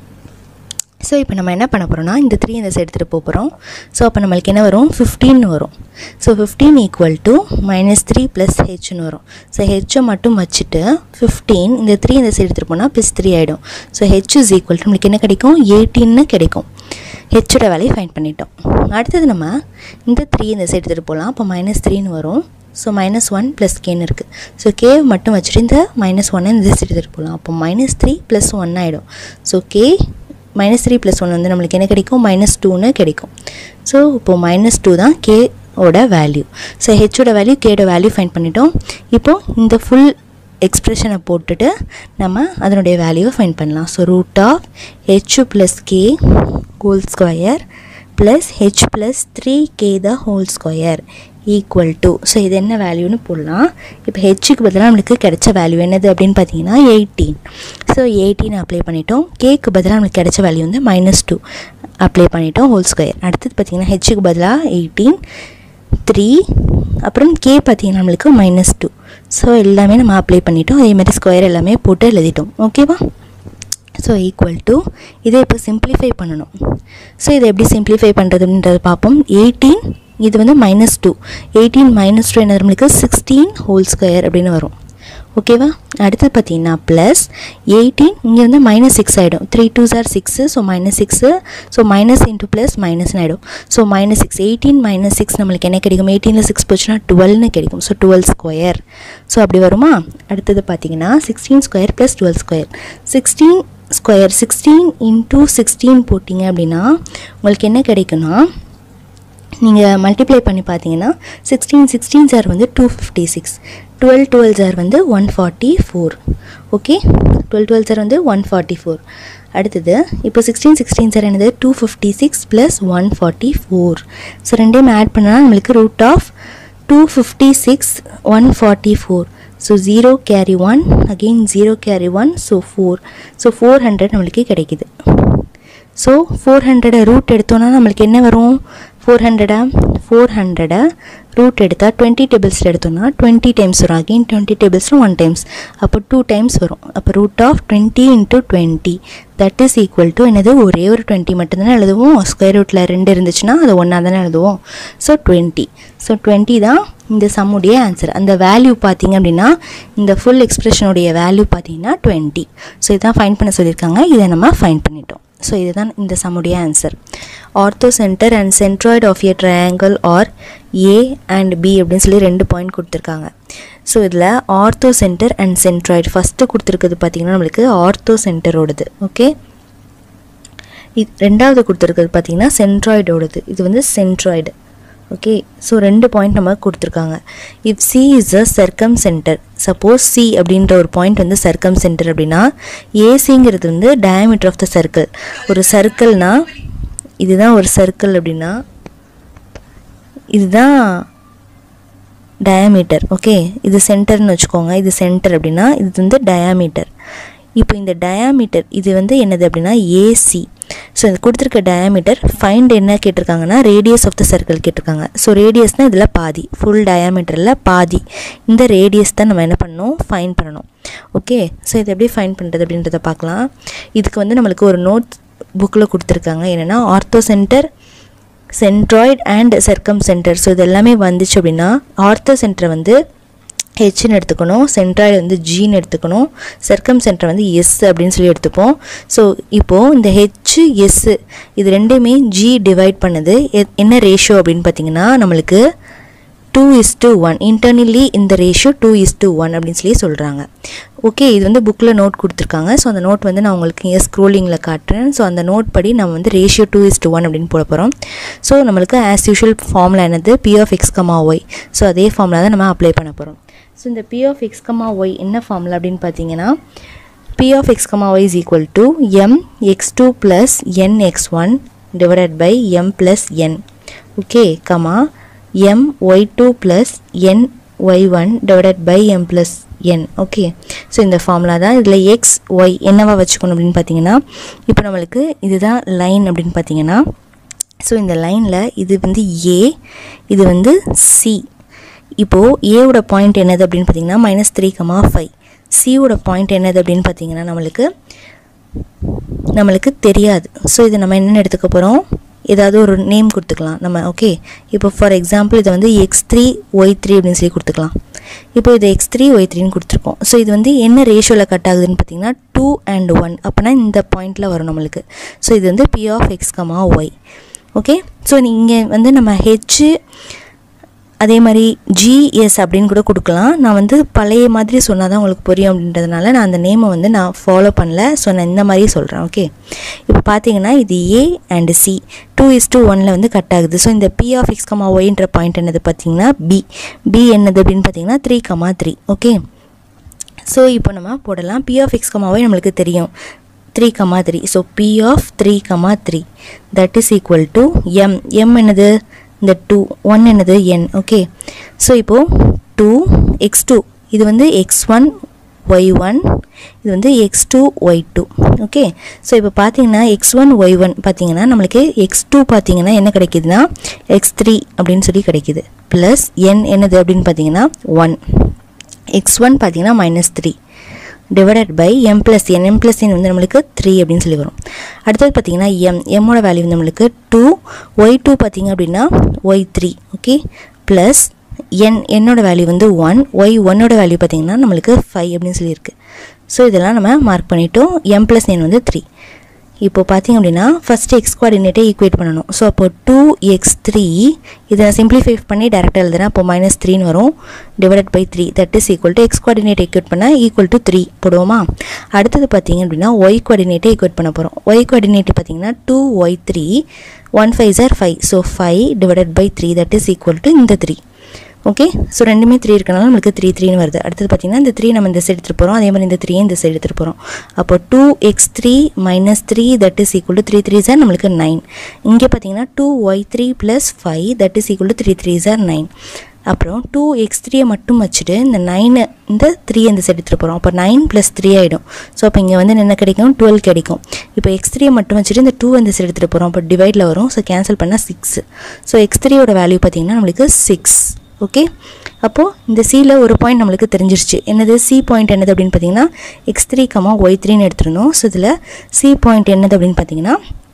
so இப்போ நம்ம என்ன பண்ண போகிறோம்னா இந்த த்ரீ இந்த சைடு எடுத்துகிட்டு போக போகிறோம் ஸோ அப்போ நம்மளுக்கு என்ன வரும் ஃபிஃப்டீன் வரும் so fifteen equal to minus three plus ஹெச்னு வரும் ஸோ ஹெச்சை மட்டும் வச்சுட்டு ஃபிஃப்டீன் இந்த த்ரீ இந்த சைடு எடுத்துகிட்டு போனால் ப்ளஸ் த்ரீ ஆகிடும் so H is equal to நம்மளுக்கு என்ன கிடைக்கும் எயிட்டீன்னு கிடைக்கும் ஹெச்சோட வேலையை ஃபைன் பண்ணிட்டோம் அடுத்தது நம்ம இந்த த்ரீ இந்த சைடு எடுத்துகிட்டு போகலாம் அப்போ மைனஸ் த்ரீன்னு வரும் ஸோ மைனஸ் ஒன் ப்ளஸ் கேன்னு இருக்குது ஸோ கே மட்டும் வச்சுட்டு இந்த மைனஸ் ஒன்னை இந்த சைடு எடுத்துகிட்டு போகலாம் அப்போ மைனஸ் த்ரீ ப்ளஸ் ஒன் ஆகிடும் so K minus three plus one வந்து நம்மளுக்கு என்ன கிடைக்கும் மைனஸ் டூன்னு கிடைக்கும் ஸோ இப்போது மைனஸ் டூ தான் கே ஓட வேல்யூ ஸோ ஹெச்சோட வேல்யூ கேட வேல்யூ ஃபைன் பண்ணிட்டோம் இப்போது இந்த ஃபுல் எக்ஸ்ப்ரெஷனை போட்டுட்டு நம்ம அதனுடைய வேல்யூவை ஃபைன் பண்ணலாம் so root of H plus K whole square plus H plus three K the whole square equal to so இது என்ன வேல்யூன்னு போடலாம் இப்போ ஹெச்சுக்கு பதிலாக நம்மளுக்கு கிடைச்ச வேல்யூ என்னது அப்படின்னு பார்த்தீங்கன்னா எயிட்டீன் ஸோ எயிட்டீன் அப்ளை பண்ணிட்டோம் கேக்கு பதிலாக நம்மளுக்கு கிடைச்ச வேல்யூ வந்து மைனஸ் டூ அப்ளை பண்ணிட்டோம் ஹோல் ஸ்கொயர் அடுத்தது பார்த்தீங்கன்னா ஹெச்சுக்கு பதிலாக எயிட்டீன் த்ரீ அப்புறம் கே பார்த்தீங்கன்னா நம்மளுக்கு மைனஸ் டூ ஸோ எல்லாமே நம்ம அப்ளை பண்ணிட்டோம் அதே மாதிரி ஸ்கொயர் எல்லாமே போட்டு எழுதிட்டோம் ஓகேவா ஸோ ஈக்குவல் டு இதை இப்போ சிம்ப்ளிஃபை பண்ணணும் ஸோ இதை எப்படி சிம்ப்ளிஃபை பண்ணுறதுன்றதை பார்ப்போம் எயிட்டீன் இது வந்து minus two eighteen minus two என்ன நம்மளுக்கு சிக்ஸ்டீன் ஹோல் ஸ்கொயர் அப்படின்னு வரும் ஓகேவா அடுத்தது பார்த்தீங்கன்னா ப்ளஸ் எயிட்டீன் இங்கே வந்து மைனஸ் சிக்ஸ் ஆகிடும் த்ரீ டூ சார் six so minus six so minus into plus மைனஸ்னு ஆகிடும் so minus six eighteen minus six நம்மளுக்கு என்ன கிடைக்கும் எயிட்டீனில் சிக்ஸ் போச்சுன்னா டுவெல்னு கிடைக்கும் ஸோ டுவெல் ஸ்கொயர் ஸோ அப்படி வருமா அடுத்தது பார்த்தீங்கன்னா sixteen square plus twelve square sixteen square sixteen into sixteen போட்டிங்க அப்படின்னா உங்களுக்கு என்ன கிடைக்குன்னா நீங்கள் மல்டிப்ளை பண்ணி பார்த்தீங்கன்னா சிக்ஸ்டீன் சிக்ஸ்டீன் சார் வந்து two fifty six twelve twelve sir வந்து one forty four okay twelve twelve sir வந்து ஒன் ஃபார்ட்டி ஃபோர் அடுத்தது இப்போ சிக்ஸ்டீன் சிக்ஸ்டீன் சார் என்னது two fifty six plus one forty four so ரெண்டையும் add பண்ணால் நம்மளுக்கு root of two fifty six one forty four so zero carry one again zero carry one so four so four hundred நம்மளுக்கு கிடைக்குது so four ஹண்ட்ரடை root எடுத்தோன்னா நம்மளுக்கு என்ன வரும் ஃபோர் ஹண்ட்ரடா ஃபோர் ஹண்ட்ரடை ரூட் எடுத்தால் டுவெண்ட்டி டேபிள்ஸில் எடுத்தோம்னா டுவெண்ட்டி டைம்ஸ் வரும் அகெயின் டுவெண்ட்டி டேபிள்ஸில் ஒன் டைம்ஸ் அப்போ டூ டைம்ஸ் வரும் அப்போ root of twenty into twenty that is equal to என்னது ஒரே ஒரு டுவெண்ட்டி மட்டும்தானே எழுதுவோம் ஸ்கொயர் ரூட்டில் ரெண்டு இருந்துச்சுன்னா அது ஒன்றா தானே எழுதுவோம் ஸோ டுவெண்ட்டி ஸோ டுவெண்ட்டி தான் இந்த சம்முடைய ஆன்சர் அந்த வேல்யூ பார்த்தீங்க அப்படின்னா இந்த ஃபுல் எக்ஸ்பிரஷனுடைய வேல்யூ பார்த்தீங்கன்னா டுவெண்ட்டி ஸோ இதான் ஃபைன் பண்ண சொல்லியிருக்காங்க இதை நம்ம ஃபைன் பண்ணிட்டோம் ஸோ இதுதான் இந்த சம்முடைய answer orthocentre and centroid of a triangle are A and B அப்படின்னு சொல்லி ரெண்டு பாயிண்ட் கொடுத்துருக்காங்க ஸோ இதில் orthocentre and centroid first கொடுத்துருக்குது பார்த்தீங்கன்னா நம்மளுக்கு ஆர்த்தோ சென்டரோடது ஓகே இது ரெண்டாவது கொடுத்துருக்குது பார்த்தீங்கன்னா சென்ட்ராய்டோடது இது வந்து சென்ட்ராய்டு ஓகே ஸோ ரெண்டு பாயிண்ட் நம்ம கொடுத்துருக்காங்க if C is a circumcentre suppose C அப்படின்ற ஒரு பாயிண்ட் வந்து சர்க்கம் சென்டர் அப்படின்னா ஏசிங்கிறது வந்து டயமீட்டர் ஆஃப் த சர்க்கிள் ஒரு சர்க்கிள்னா இதுதான் ஒரு சர்க்கிள் அப்படின்னா இதுதான் டயாமீட்டர் ஓகே இது சென்டர்னு வச்சுக்கோங்க இது சென்டர் அப்படின்னா இது வந்து டயாமீட்டர் இப்போ இந்த டயாமீட்டர் இது வந்து என்னது அப்படின்னா ஏசி ஸோ இது கொடுத்துருக்க டயாமீட்டர் ஃபைண்ட் என்ன கேட்டிருக்காங்கன்னா ரேடியஸ் ஆஃப் த சர்க்கிள் கேட்டிருக்காங்க ஸோ ரேடியஸ்னால் இதில் பாதி ஃபுல் டயாமீட்டரில் பாதி இந்த ரேடியஸ் தான் நம்ம என்ன பண்ணணும் ஃபைன் பண்ணணும் ஓகே ஸோ இது எப்படி ஃபைன் பண்ணுறது அப்படின்றத பார்க்கலாம் இதுக்கு வந்து நம்மளுக்கு ஒரு நோட் புக்கில் கொடுத்துருக்காங்க என்னென்னா orthocentre centroid and circumcentre so இது எல்லாமே வந்துச்சு அப்படின்னா ஆர்த்தோ சென்டரை வந்து ஹெச்னு எடுத்துக்கணும் சென்ட்ராய்டு வந்து ஜின்னு எடுத்துக்கணும் சர்க்கம் சென்டர் வந்து எஸ் அப்படின்னு சொல்லி எடுத்துப்போம் ஸோ இப்போது இந்த ஹெச் எஸ் இது ரெண்டுமே ஜி டிவைட் பண்ணுது எ- என்ன ரேஷியோ அப்படின்னு பார்த்தீங்கன்னா நம்மளுக்கு two is to one internally இந்த ratio two is to one அப்படின்னு சொல்லி சொல்கிறாங்க ஓகே இது வந்து புக்கில் நோட் கொடுத்துருக்காங்க ஸோ அந்த நோட் வந்து நான் உங்களுக்கு இங்கே ஸ்க்ரோலிங்கில் காட்டுறேன் ஸோ அந்த நோட் படி நம்ம வந்து ratio two is to one அப்படின்னு போட போகிறோம் ஸோ நம்மளுக்கு ஆஸ் யூஷுவல் ஃபார்முலா என்னது P of X comma Y so அதே ஃபார்முலா தான் நம்ம அப்ளை பண்ண போகிறோம் ஸோ இந்த P of X comma Y என்ன ஃபார்முலா அப்படின்னு பார்த்தீங்கன்னா P of X comma Y is equal to M X two plus N X one divided by M plus N okay comma M Y two plus N Y one divided by M plus N okay so இந்த formula தான் இதில் X Y என்னவா வச்சுக்கணும் அப்படின்னு பார்த்தீங்கன்னா இப்போ நம்மளுக்கு இதுதான் லைன் அப்படின்னு பார்த்தீங்கன்னா ஸோ இந்த லைனில் இது வந்து ஏ இது வந்து சி இப்போது ஏவோட பாயிண்ட் என்னது அப்படின்னு பார்த்தீங்கன்னா மைனஸ் த்ரீ கமா ஃபைவ் சியோட பாயிண்ட் என்னது அப்படின்னு பார்த்தீங்கன்னா நம்மளுக்கு நம்மளுக்கு தெரியாது ஸோ இது நம்ம என்னென்னு எடுத்துக்க போகிறோம் ஏதாவது ஒரு நேம் கொடுத்துக்கலாம் நம்ம ஓகே இப்போ ஃபார் எக்ஸாம்பிள் இதை வந்து எக்ஸ் த்ரீ ஒய் த்ரீ அப்படின்னு சொல்லி கொடுத்துக்கலாம் இப்போ இது எக்ஸ் த்ரீ ஒய் த்ரீன்னு கொடுத்துருக்கோம் ஸோ இது வந்து என்ன ரேஷியோவில் கட் ஆகுதுன்னு பார்த்தீங்கன்னா டூ அண்ட் ஒன் அப்போனா இந்த பாயிண்டில் வரும் நம்மளுக்கு ஸோ இது வந்து P of X comma Y okay so இங்கே வந்து நம்ம ஹெச் அதே மாதிரி ஜிஎஸ் அப்படின்னு கூட கொடுக்கலாம் நான் வந்து பழைய மாதிரி சொன்னால் தான் உங்களுக்கு புரியும் அப்படின்றதுனால நான் அந்த நேமை வந்து நான் ஃபாலோ பண்ணல ஸோ நான் இந்த மாதிரி சொல்கிறேன் ஓகே இப்போ பார்த்தீங்கன்னா இது A and C two is to ஒனில் வந்து கட் ஆகுது ஸோ இந்த பி ஆஃப் எக்ஸ் கமா ஒய்ன்ற பாயிண்ட் என்னது பார்த்தீங்கன்னா பி பி என்னது அப்படின்னு பார்த்தீங்கன்னா three comma three okay so இப்போ நம்ம போடலாம் P of X comma Y நம்மளுக்கு தெரியும் three comma three so P of three comma three that is equal to M M என்னது இந்த டூ ஒன் என்னது என் ஓகே ஸோ இப்போது டூ எக்ஸ் டூ இது வந்து எக்ஸ் ஒன் ஒய் ஒன் இது வந்து X two Y two okay so இப்போ பார்த்தீங்கன்னா எக்ஸ் ஒன் ஒய் ஒன் பார்த்தீங்கன்னா நம்மளுக்கு எக்ஸ் டூ பார்த்தீங்கன்னா என்ன கிடைக்குதுன்னா எக்ஸ் த்ரீ அப்படின்னு சொல்லி கிடைக்குது ப்ளஸ் என் என்னது அப்படின்னு பார்த்தீங்கன்னா ஒன் எக்ஸ் ஒன் பார்த்தீங்கன்னா minus three divided by M plus N M plus N வந்து நம்மளுக்கு த்ரீ அப்படின்னு சொல்லி வரும் அடுத்தது பார்த்தீங்கன்னா எம் எம்மோட வேல்யூ வந்து நம்மளுக்கு டூ ஒய் டூ பார்த்தீங்க அப்படின்னா Y three okay plus N என்னோட வேல்யூ வந்து ஒன் ஒய் ஒன்னோட வேல்யூ பார்த்தீங்கன்னா நம்மளுக்கு ஃபைவ் அப்படின்னு சொல்லியிருக்கு ஸோ இதெல்லாம் நம்ம மார்க் பண்ணிட்டோம் எம் ப்ளஸ் என் வந்து த்ரீ இப்போ பார்த்தீங்க அப்படின்னா ஃபஸ்ட்டு எக்ஸ் கோஆர்டினேட்டை ஈக்குவேட் பண்ணணும் ஸோ அப்போ டூ எக்ஸ் த்ரீ இதை சிம்பிளிஃபை பண்ணி டேரெக்டாக எழுதுறேன் அப்போ மைனஸ் த்ரீன்னு வரும் divided by three that is equal to X coordinate equate பண்ணால் ஈக்குவல் டு த்ரீ போடுவோமா அடுத்தது பார்த்தீங்க அப்படின்னா ஒய் கோஆர்டினேட்டை ஈக்குவேட் பண்ண போகிறோம் ஒய் கோஆர்டினேட் பார்த்தீங்கன்னா two Y three one five sir five so five divided by three that is equal to இந்த த்ரீ ஓகே ஸோ ரெண்டுமே த்ரீ இருக்கனால நம்மளுக்கு த்ரீ த்ரீன்னு வருது அடுத்தது பார்த்தீங்கன்னா இந்த த்ரீ நம்ம இந்த சைடு எடுத்துகிட்டு போகிறோம் அதே மாதிரி இந்த த்ரீயும் இந்த சைடு எடுத்துகிட்டு போகிறோம் அப்போ two X three minus three that is equal to three three sir நம்மளுக்கு நைன் இங்கே பார்த்தீங்கன்னா two Y three plus five that is equal to three three sir nine அப்புறம் டூ எக்ஸ் த்ரீயை மட்டும் வச்சுட்டு இந்த நைனு இந்த த்ரீ இந்த சைடு எடுத்துகிட்டு போகிறோம் அப்போ நைன் ப்ளஸ் த்ரீ ஆகிடும் ஸோ அப்போ இங்கே வந்து என்ன கிடைக்கும் டுவெல் கிடைக்கும் இப்போ எக்ஸ் த்ரீயை மட்டும் வச்சுட்டு இந்த டூ இந்த சைடு எடுத்துகிட்டு போகிறோம் அப்போ டிவைடில் வரும் ஸோ கேன்சல் பண்ணால் சிக்ஸ் ஸோ எக்ஸ் த்ரீயோட வேல்யூ பார்த்தீங்கன்னா நம்மளுக்கு சிக்ஸ் ஓகே அப்போது இந்த சியில் ஒரு பாயிண்ட் நம்மளுக்கு தெரிஞ்சிருச்சு என்னது சி பாயிண்ட் என்னது அப்படின்னு பார்த்தீங்கன்னா எக்ஸ் த்ரீ கமா ஒய் த்ரீன்னு எடுத்துருந்தோம் ஸோ இதில் சி பாயிண்ட் என்னது அப்படின்னு பார்த்தீங்கன்னா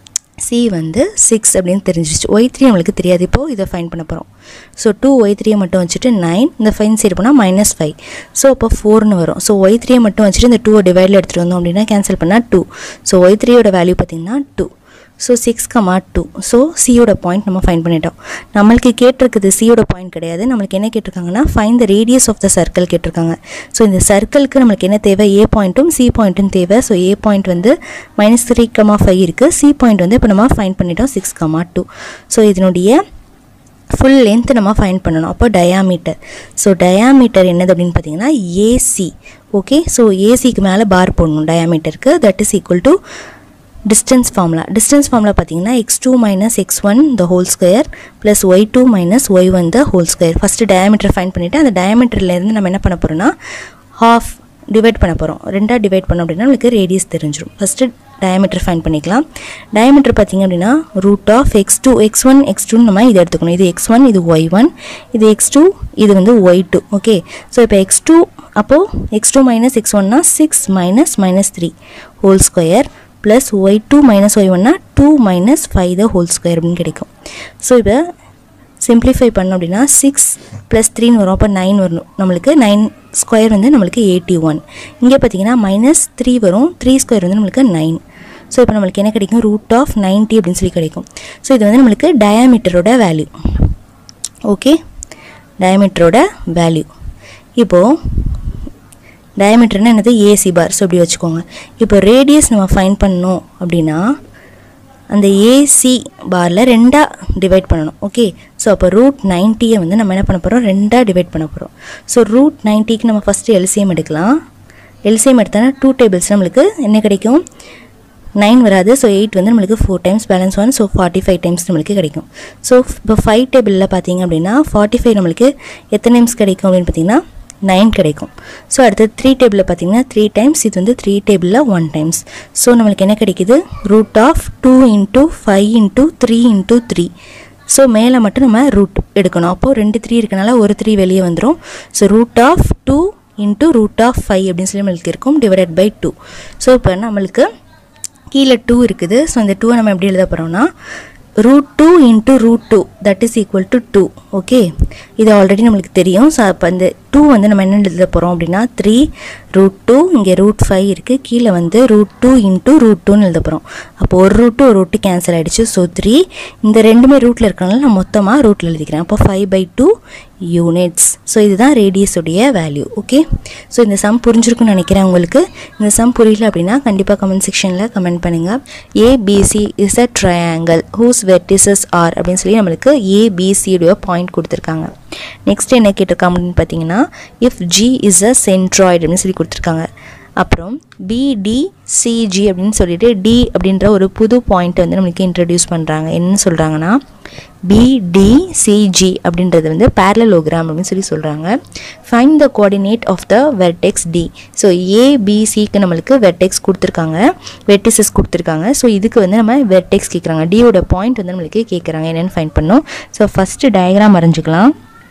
சி வந்து சிக்ஸ் அப்படின்னு தெரிஞ்சிருச்சு ஒய் த்ரீ நம்மளுக்கு தெரியாது இப்போது இதை ஃபைன் பண்ண போகிறோம் ஸோ டூ ஒய் த்ரீயை மட்டும் வச்சுட்டு நைன் இந்த ஃபைன் சைடு போனால் மைனஸ் ஃபைவ் ஸோ அப்போ ஃபோர்னு வரும் ஸோ ஒய் த்ரீயை மட்டும் வச்சுட்டு இந்த டூவை டிவைடில் எடுத்துகிட்டு வந்தோம் அப்படின்னா கேன்சல் பண்ணால் டூ ஸோ ஒய் த்ரீயோட வேல்யூ பார்த்தீங்கன்னா two so six comma two so சியோட பாயிண்ட் நம்ம ஃபைன் பண்ணிட்டோம் நம்மளுக்கு கேட்டிருக்குது சியோட பாயிண்ட் கிடையாது நம்மளுக்கு என்ன கேட்டிருக்காங்கன்னா find the radius of the circle கேட்டிருக்காங்க ஸோ இந்த சர்க்கிளுக்கு நம்மளுக்கு என்ன தேவை ஏ பாயிண்ட்டும் சி பாயிண்ட்டும் தேவை ஸோ ஏ பாயிண்ட் வந்து மைனஸ் த்ரீ கமா ஃபைவ் இருக்குது சி பாயிண்ட் வந்து இப்போ நம்ம ஃபைன் பண்ணிட்டோம் சிக்ஸ் கமா டூ ஸோ இதனுடைய ஃபுல் லென்த் நம்ம ஃபைன் பண்ணணும் அப்போ டயாமீட்டர் ஸோ டயாமீட்டர் என்னது அப்படின்னு பார்த்தீங்கன்னா ஏசி ஓகே ஸோ ஏசிக்கு மேலே பார் போடணும் டயாமீட்டருக்கு that is equal to distance formula distance formula பார்த்தீங்கன்னா X two minus X one the whole square plus Y two minus Y one the whole square first diameter find பண்ணிவிட்டு அந்த டயாமீட்டர்லேருந்து நம்ம என்ன பண்ண போகிறோம்னா ஹாஃப் டிவைட் பண்ண போகிறோம் ரெண்டாக டிவைட் பண்ணோம் அப்படின்னா நம்மளுக்கு ரேடியஸ் தெரிஞ்சிடும் ஃபஸ்ட்டு டயமீட்டர் ஃபைன் பண்ணிக்கலாம் டயமீட்டர் பார்த்திங்க அப்படின்னா root of X two X one X டூன்னு நம்ம இதை எடுத்துக்கணும் இது எக்ஸ் ஒன் இது ஒய் ஒன் இது எக்ஸ் டூ இது வந்து ஒய் டூ ஓகே ஸோ இப்போ எக்ஸ் டூ அப்போது எக்ஸ் டூ மைனஸ் எக்ஸ் ஒன்னா six minus minus three whole square plus Y two minus Y ஒன்னா two minus five the whole square அப்படின்னு கிடைக்கும் so இப்போ சிம்ப்ளிஃபை பண்ணோம் அப்படின்னா சிக்ஸ் ப்ளஸ் த்ரீன்னு வரும் அப்போ நைன் வரணும் நம்மளுக்கு நைன் ஸ்கொயர் வந்து நம்மளுக்கு எயிட்டி ஒன் இங்கே பார்த்தீங்கன்னா மைனஸ் த்ரீ வரும் த்ரீ ஸ்கொயர் வந்து நம்மளுக்கு நைன் ஸோ இப்போ நம்மளுக்கு என்ன கிடைக்கும் ரூட் ஆஃப் நைன்ட்டி அப்படின்னு சொல்லி கிடைக்கும் ஸோ இது வந்து நம்மளுக்கு டயாமீட்டரோட வேல்யூ ஓகே டயாமீட்டரோட வேல்யூ இப்போது டயமீட்டர்னா என்னது ஏசி பார் ஸோ இப்படி வச்சுக்கோங்க இப்போ ரேடியஸ் நம்ம ஃபைன் பண்ணோம் அப்படின்னா அந்த ஏசி பாரில் ரெண்டாக டிவைட் பண்ணணும் ஓகே ஸோ அப்போ ரூட் நைன்ட்டியை வந்து நம்ம என்ன பண்ண போகிறோம் ரெண்டாக டிவைட் பண்ண போகிறோம் ஸோ ரூட் நைன்ட்டிக்கு நம்ம ஃபஸ்ட்டு எல்சிஎம் எடுக்கலாம் எல்சிஎம் எடுத்தோன்னா டூ டேபிள்ஸ் நம்மளுக்கு என்ன கிடைக்கும் நைன் வராது ஸோ எயிட் வந்து நம்மளுக்கு four times balance one so forty five times நம்மளுக்கு கிடைக்கும் ஸோ இப்போ ஃபைவ் டேபிளில் பார்த்தீங்க அப்படின்னா ஃபார்ட்டி ஃபைவ் நம்மளுக்கு எத்தனை டைம்ஸ் கிடைக்கும் அப்படின்னு பார்த்தீங்கன்னா நைன் கிடைக்கும் ஸோ அடுத்து த்ரீ டேபிளில் பார்த்தீங்கன்னா த்ரீ டைம்ஸ் இது வந்து த்ரீ டேபிளில் ஒன் டைம்ஸ் ஸோ நம்மளுக்கு என்ன கிடைக்குது root of two into five into three into three so மேலே மட்டும் நம்ம ரூட் எடுக்கணும் அப்போது ரெண்டு த்ரீ இருக்கனால ஒரு த்ரீ வெளியே வந்துடும் so root of two into root of five அப்படின்னு சொல்லி நம்மளுக்கு இருக்கும் டிவைடட் பை டூ ஸோ இப்போ நம்மளுக்கு கீழே டூ இருக்குது ஸோ இந்த டூவை நம்ம எப்படி எழுத போகிறோம்னா root two into root two that is equal to two okay இது ஆல்ரெடி நம்மளுக்கு தெரியும் ஸோ அப்போ இந்த டூ வந்து நம்ம என்ன எழுத போகிறோம் அப்படின்னா த்ரீ ரூட் டூ இங்கே ரூட் ஃபைவ் இருக்குது கீழே வந்து ரூட் டூ இன்ட்டு ரூட் டூன்னு எழுத போகிறோம் அப்போ ஒரு ரூட்டு ஒரு ரூட்டு கேன்சல் ஆகிடுச்சு ஸோ த்ரீ இந்த ரெண்டுமே ரூட்டில் இருக்கனால நான் மொத்தமாக ரூட்டில் எழுதிக்கிறேன் அப்போ five by two units so இதுதான் ரேடியஸுடைய வேல்யூ ஓகே ஸோ இந்த சம் புரிஞ்சிருக்குன்னு நினைக்கிறேன் உங்களுக்கு இந்த சம் புரியல அப்படின்னா கண்டிப்பாக கமெண்ட் செக்ஷனில் கமெண்ட் பண்ணுங்கள் ABC is a triangle whose vertices are அப்படின்னு சொல்லி நம்மளுக்கு ஏபிசியுடைய பாயிண்ட் கொடுத்துருக்காங்க நெக்ஸ்ட் என்ன கேட்டிருக்காங்க அப்படின்னு பார்த்தீங்கன்னா if G is a centroid அப்படின்னு சொல்லி கொடுத்துருக்காங்க அப்புறம் பிடிசிஜி அப்படின்னு சொல்லிட்டு டி அப்படின்ற ஒரு புது பாயிண்ட் வந்து நம்மளுக்கு இன்ட்ரடியூஸ் பண்ணுறாங்க என்ன சொல்கிறாங்கன்னா பிடிசிஜி அப்படின்றது வந்து பேரலோகிராம் அப்படின்னு சொல்லி சொல்கிறாங்க find the coordinate of the vertex D so ஏபிசிக்கு நம்மளுக்கு வெர்டெக்ஸ் கொடுத்துருக்காங்க வெர்டிசஸ் கொடுத்துருக்காங்க ஸோ இதுக்கு வந்து நம்ம வெர்டெக்ஸ் கேட்குறாங்க டியோட பாயிண்ட் வந்து நம்மளுக்கு கேட்குறாங்க என்னென்னு ஃபைண்ட் பண்ணோம் ஸோ ஃபஸ்ட்டு டயக்ராம் வரைஞ்சிக்கலாம்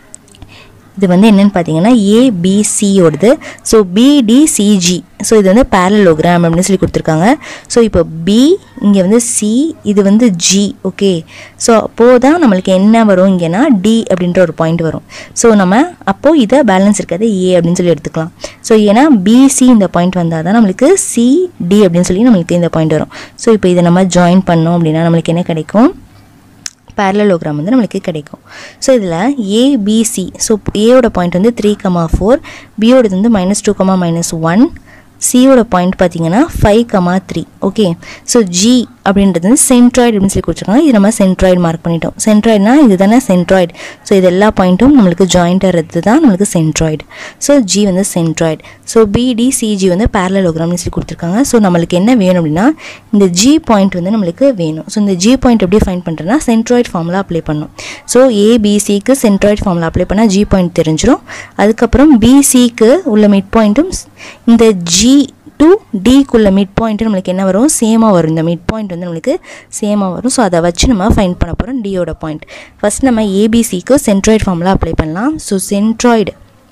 இது வந்து என்னென்னு பார்த்தீங்கன்னா ஏபிசியோடது ஸோ பிடிசிஜி ஸோ இது வந்து பேரலோகிராம் அப்படின்னு சொல்லி கொடுத்துருக்காங்க ஸோ இப்போ பி இங்கே வந்து சி இது வந்து ஜி ஓகே ஸோ அப்போது தான் நம்மளுக்கு என்ன வரும் இங்கேனா டி அப்படின்ற ஒரு பாயிண்ட் வரும் ஸோ நம்ம அப்போது இதை பேலன்ஸ் இருக்காது ஏ அப்படின்னு சொல்லி எடுத்துக்கலாம் ஸோ ஏன்னா பிசி இந்த பாயிண்ட் வந்தால் தான் நம்மளுக்கு சிடி அப்படின்னு சொல்லி நம்மளுக்கு இந்த பாயிண்ட் வரும் ஸோ இப்போ இதை நம்ம ஜாயின் பண்ணோம் அப்படின்னா நம்மளுக்கு என்ன கிடைக்கும் பேரலோகிராம் வந்து நம்மளுக்கு கிடைக்கும் ஸோ இதில் ஏபிசி ஸோ ஏவோட பாயிண்ட் வந்து த்ரீ கமா ஃபோர் பியோடது வந்து minus two comma minus one சியோட பாயிண்ட் பார்த்தீங்கன்னா five comma three okay so G அப்படின்றது வந்து சென்ட்ராய்டு அப்படின்னு சொல்லி கொடுத்துருக்காங்க இது நம்ம சென்ட்ராய்டு மார்க் பண்ணிட்டோம் சென்ட்ராய்டுனா இது தானே சென்ட்ராய்டு ஸோ இது எல்லா பாயிண்ட்டும் நம்மளுக்கு ஜாயிண்ட் ஆகிறது தான் நம்மளுக்கு சென்ட்ராய்டு ஸோ ஜி வந்து சென்ட்ராய்டு ஸோ பிடி சிஜி வந்து பேரலோகிராம்னு சொல்லி கொடுத்துருக்காங்க ஸோ நம்மளுக்கு என்ன வேணும் அப்படின்னா இந்த ஜி பாயிண்ட் வந்து நம்மளுக்கு வேணும் ஸோ இந்த ஜி பாயிண்ட் எப்படி ஃபைன் பண்ணுறேன்னா சென்ட்ராய்டு ஃபார்முலா அப்ளை பண்ணும் ஸோ ஏபிசிக்கு சென்ட்ராய்டு ஃபார்முலா அப்ளை பண்ணால் ஜி பாயிண்ட் தெரிஞ்சிடும் அதுக்கப்புறம் பிசிக்கு உள்ள மிட் பாயிண்ட்டும் இந்த ஜி டு டிக்குள்ள மிட் பாயிண்ட்டு நம்மளுக்கு என்ன வரும் சேமாக வரும் இந்த மிட் பாயிண்ட் வந்து நம்மளுக்கு சேமாக வரும் ஸோ அதை வச்சு நம்ம ஃபைன் பண்ண போகிறோம் டியோட பாயிண்ட் ஃபஸ்ட் நம்ம ஏபிசிக்கு சென்ட்ராய்டு ஃபார்முலா அப்ளை பண்ணலாம் ஸோ சென்ட்ராய்டு